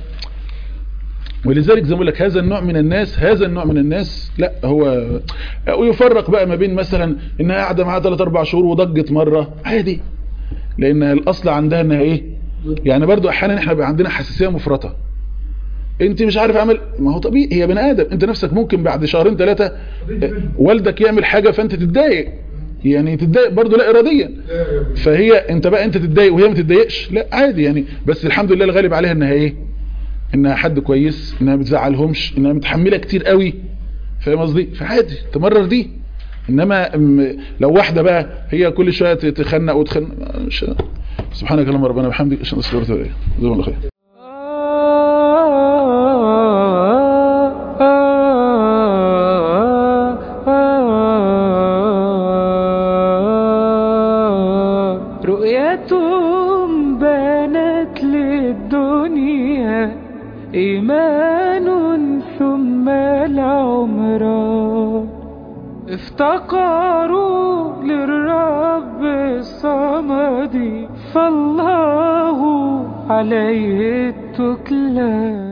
ولذلك زي ما بقول لك هذا النوع من الناس هذا النوع من الناس لا هو ويفرق بقى ما بين مثلا انها قاعده معاها 3 4 شهور وضجت مره عادي لان الاصل عندها انها ايه يعني برضو احيانا احنا بيبقى عندنا حساسيه مفرطه انت مش عارف اعمل ما هو طبيعي هي بني ادم انت نفسك ممكن بعد شهرين ثلاثه والدك يعمل حاجه فانت تتضايق يعني تتضايق برضو لا اراديا فهي انت بقى انت تتضايق وهي ما تتضايقش لا عادي يعني بس الحمد لله الغالب عليها انها ايه انها حد كويس انها ما بتزعلهمش انها متحمله كتير قوي فاهم قصدي فعادي تمرر دي انما ام- لو واحده بقى هي كل شويه تخنق وتخنق مش- سبحانك اللهم ربنا وبحمدك اشهد ان لا اله الا انت جزاكم الله خير آه آه آه إيمان ثم العمران افتقروا للرب الصمد فالله عليه التكلان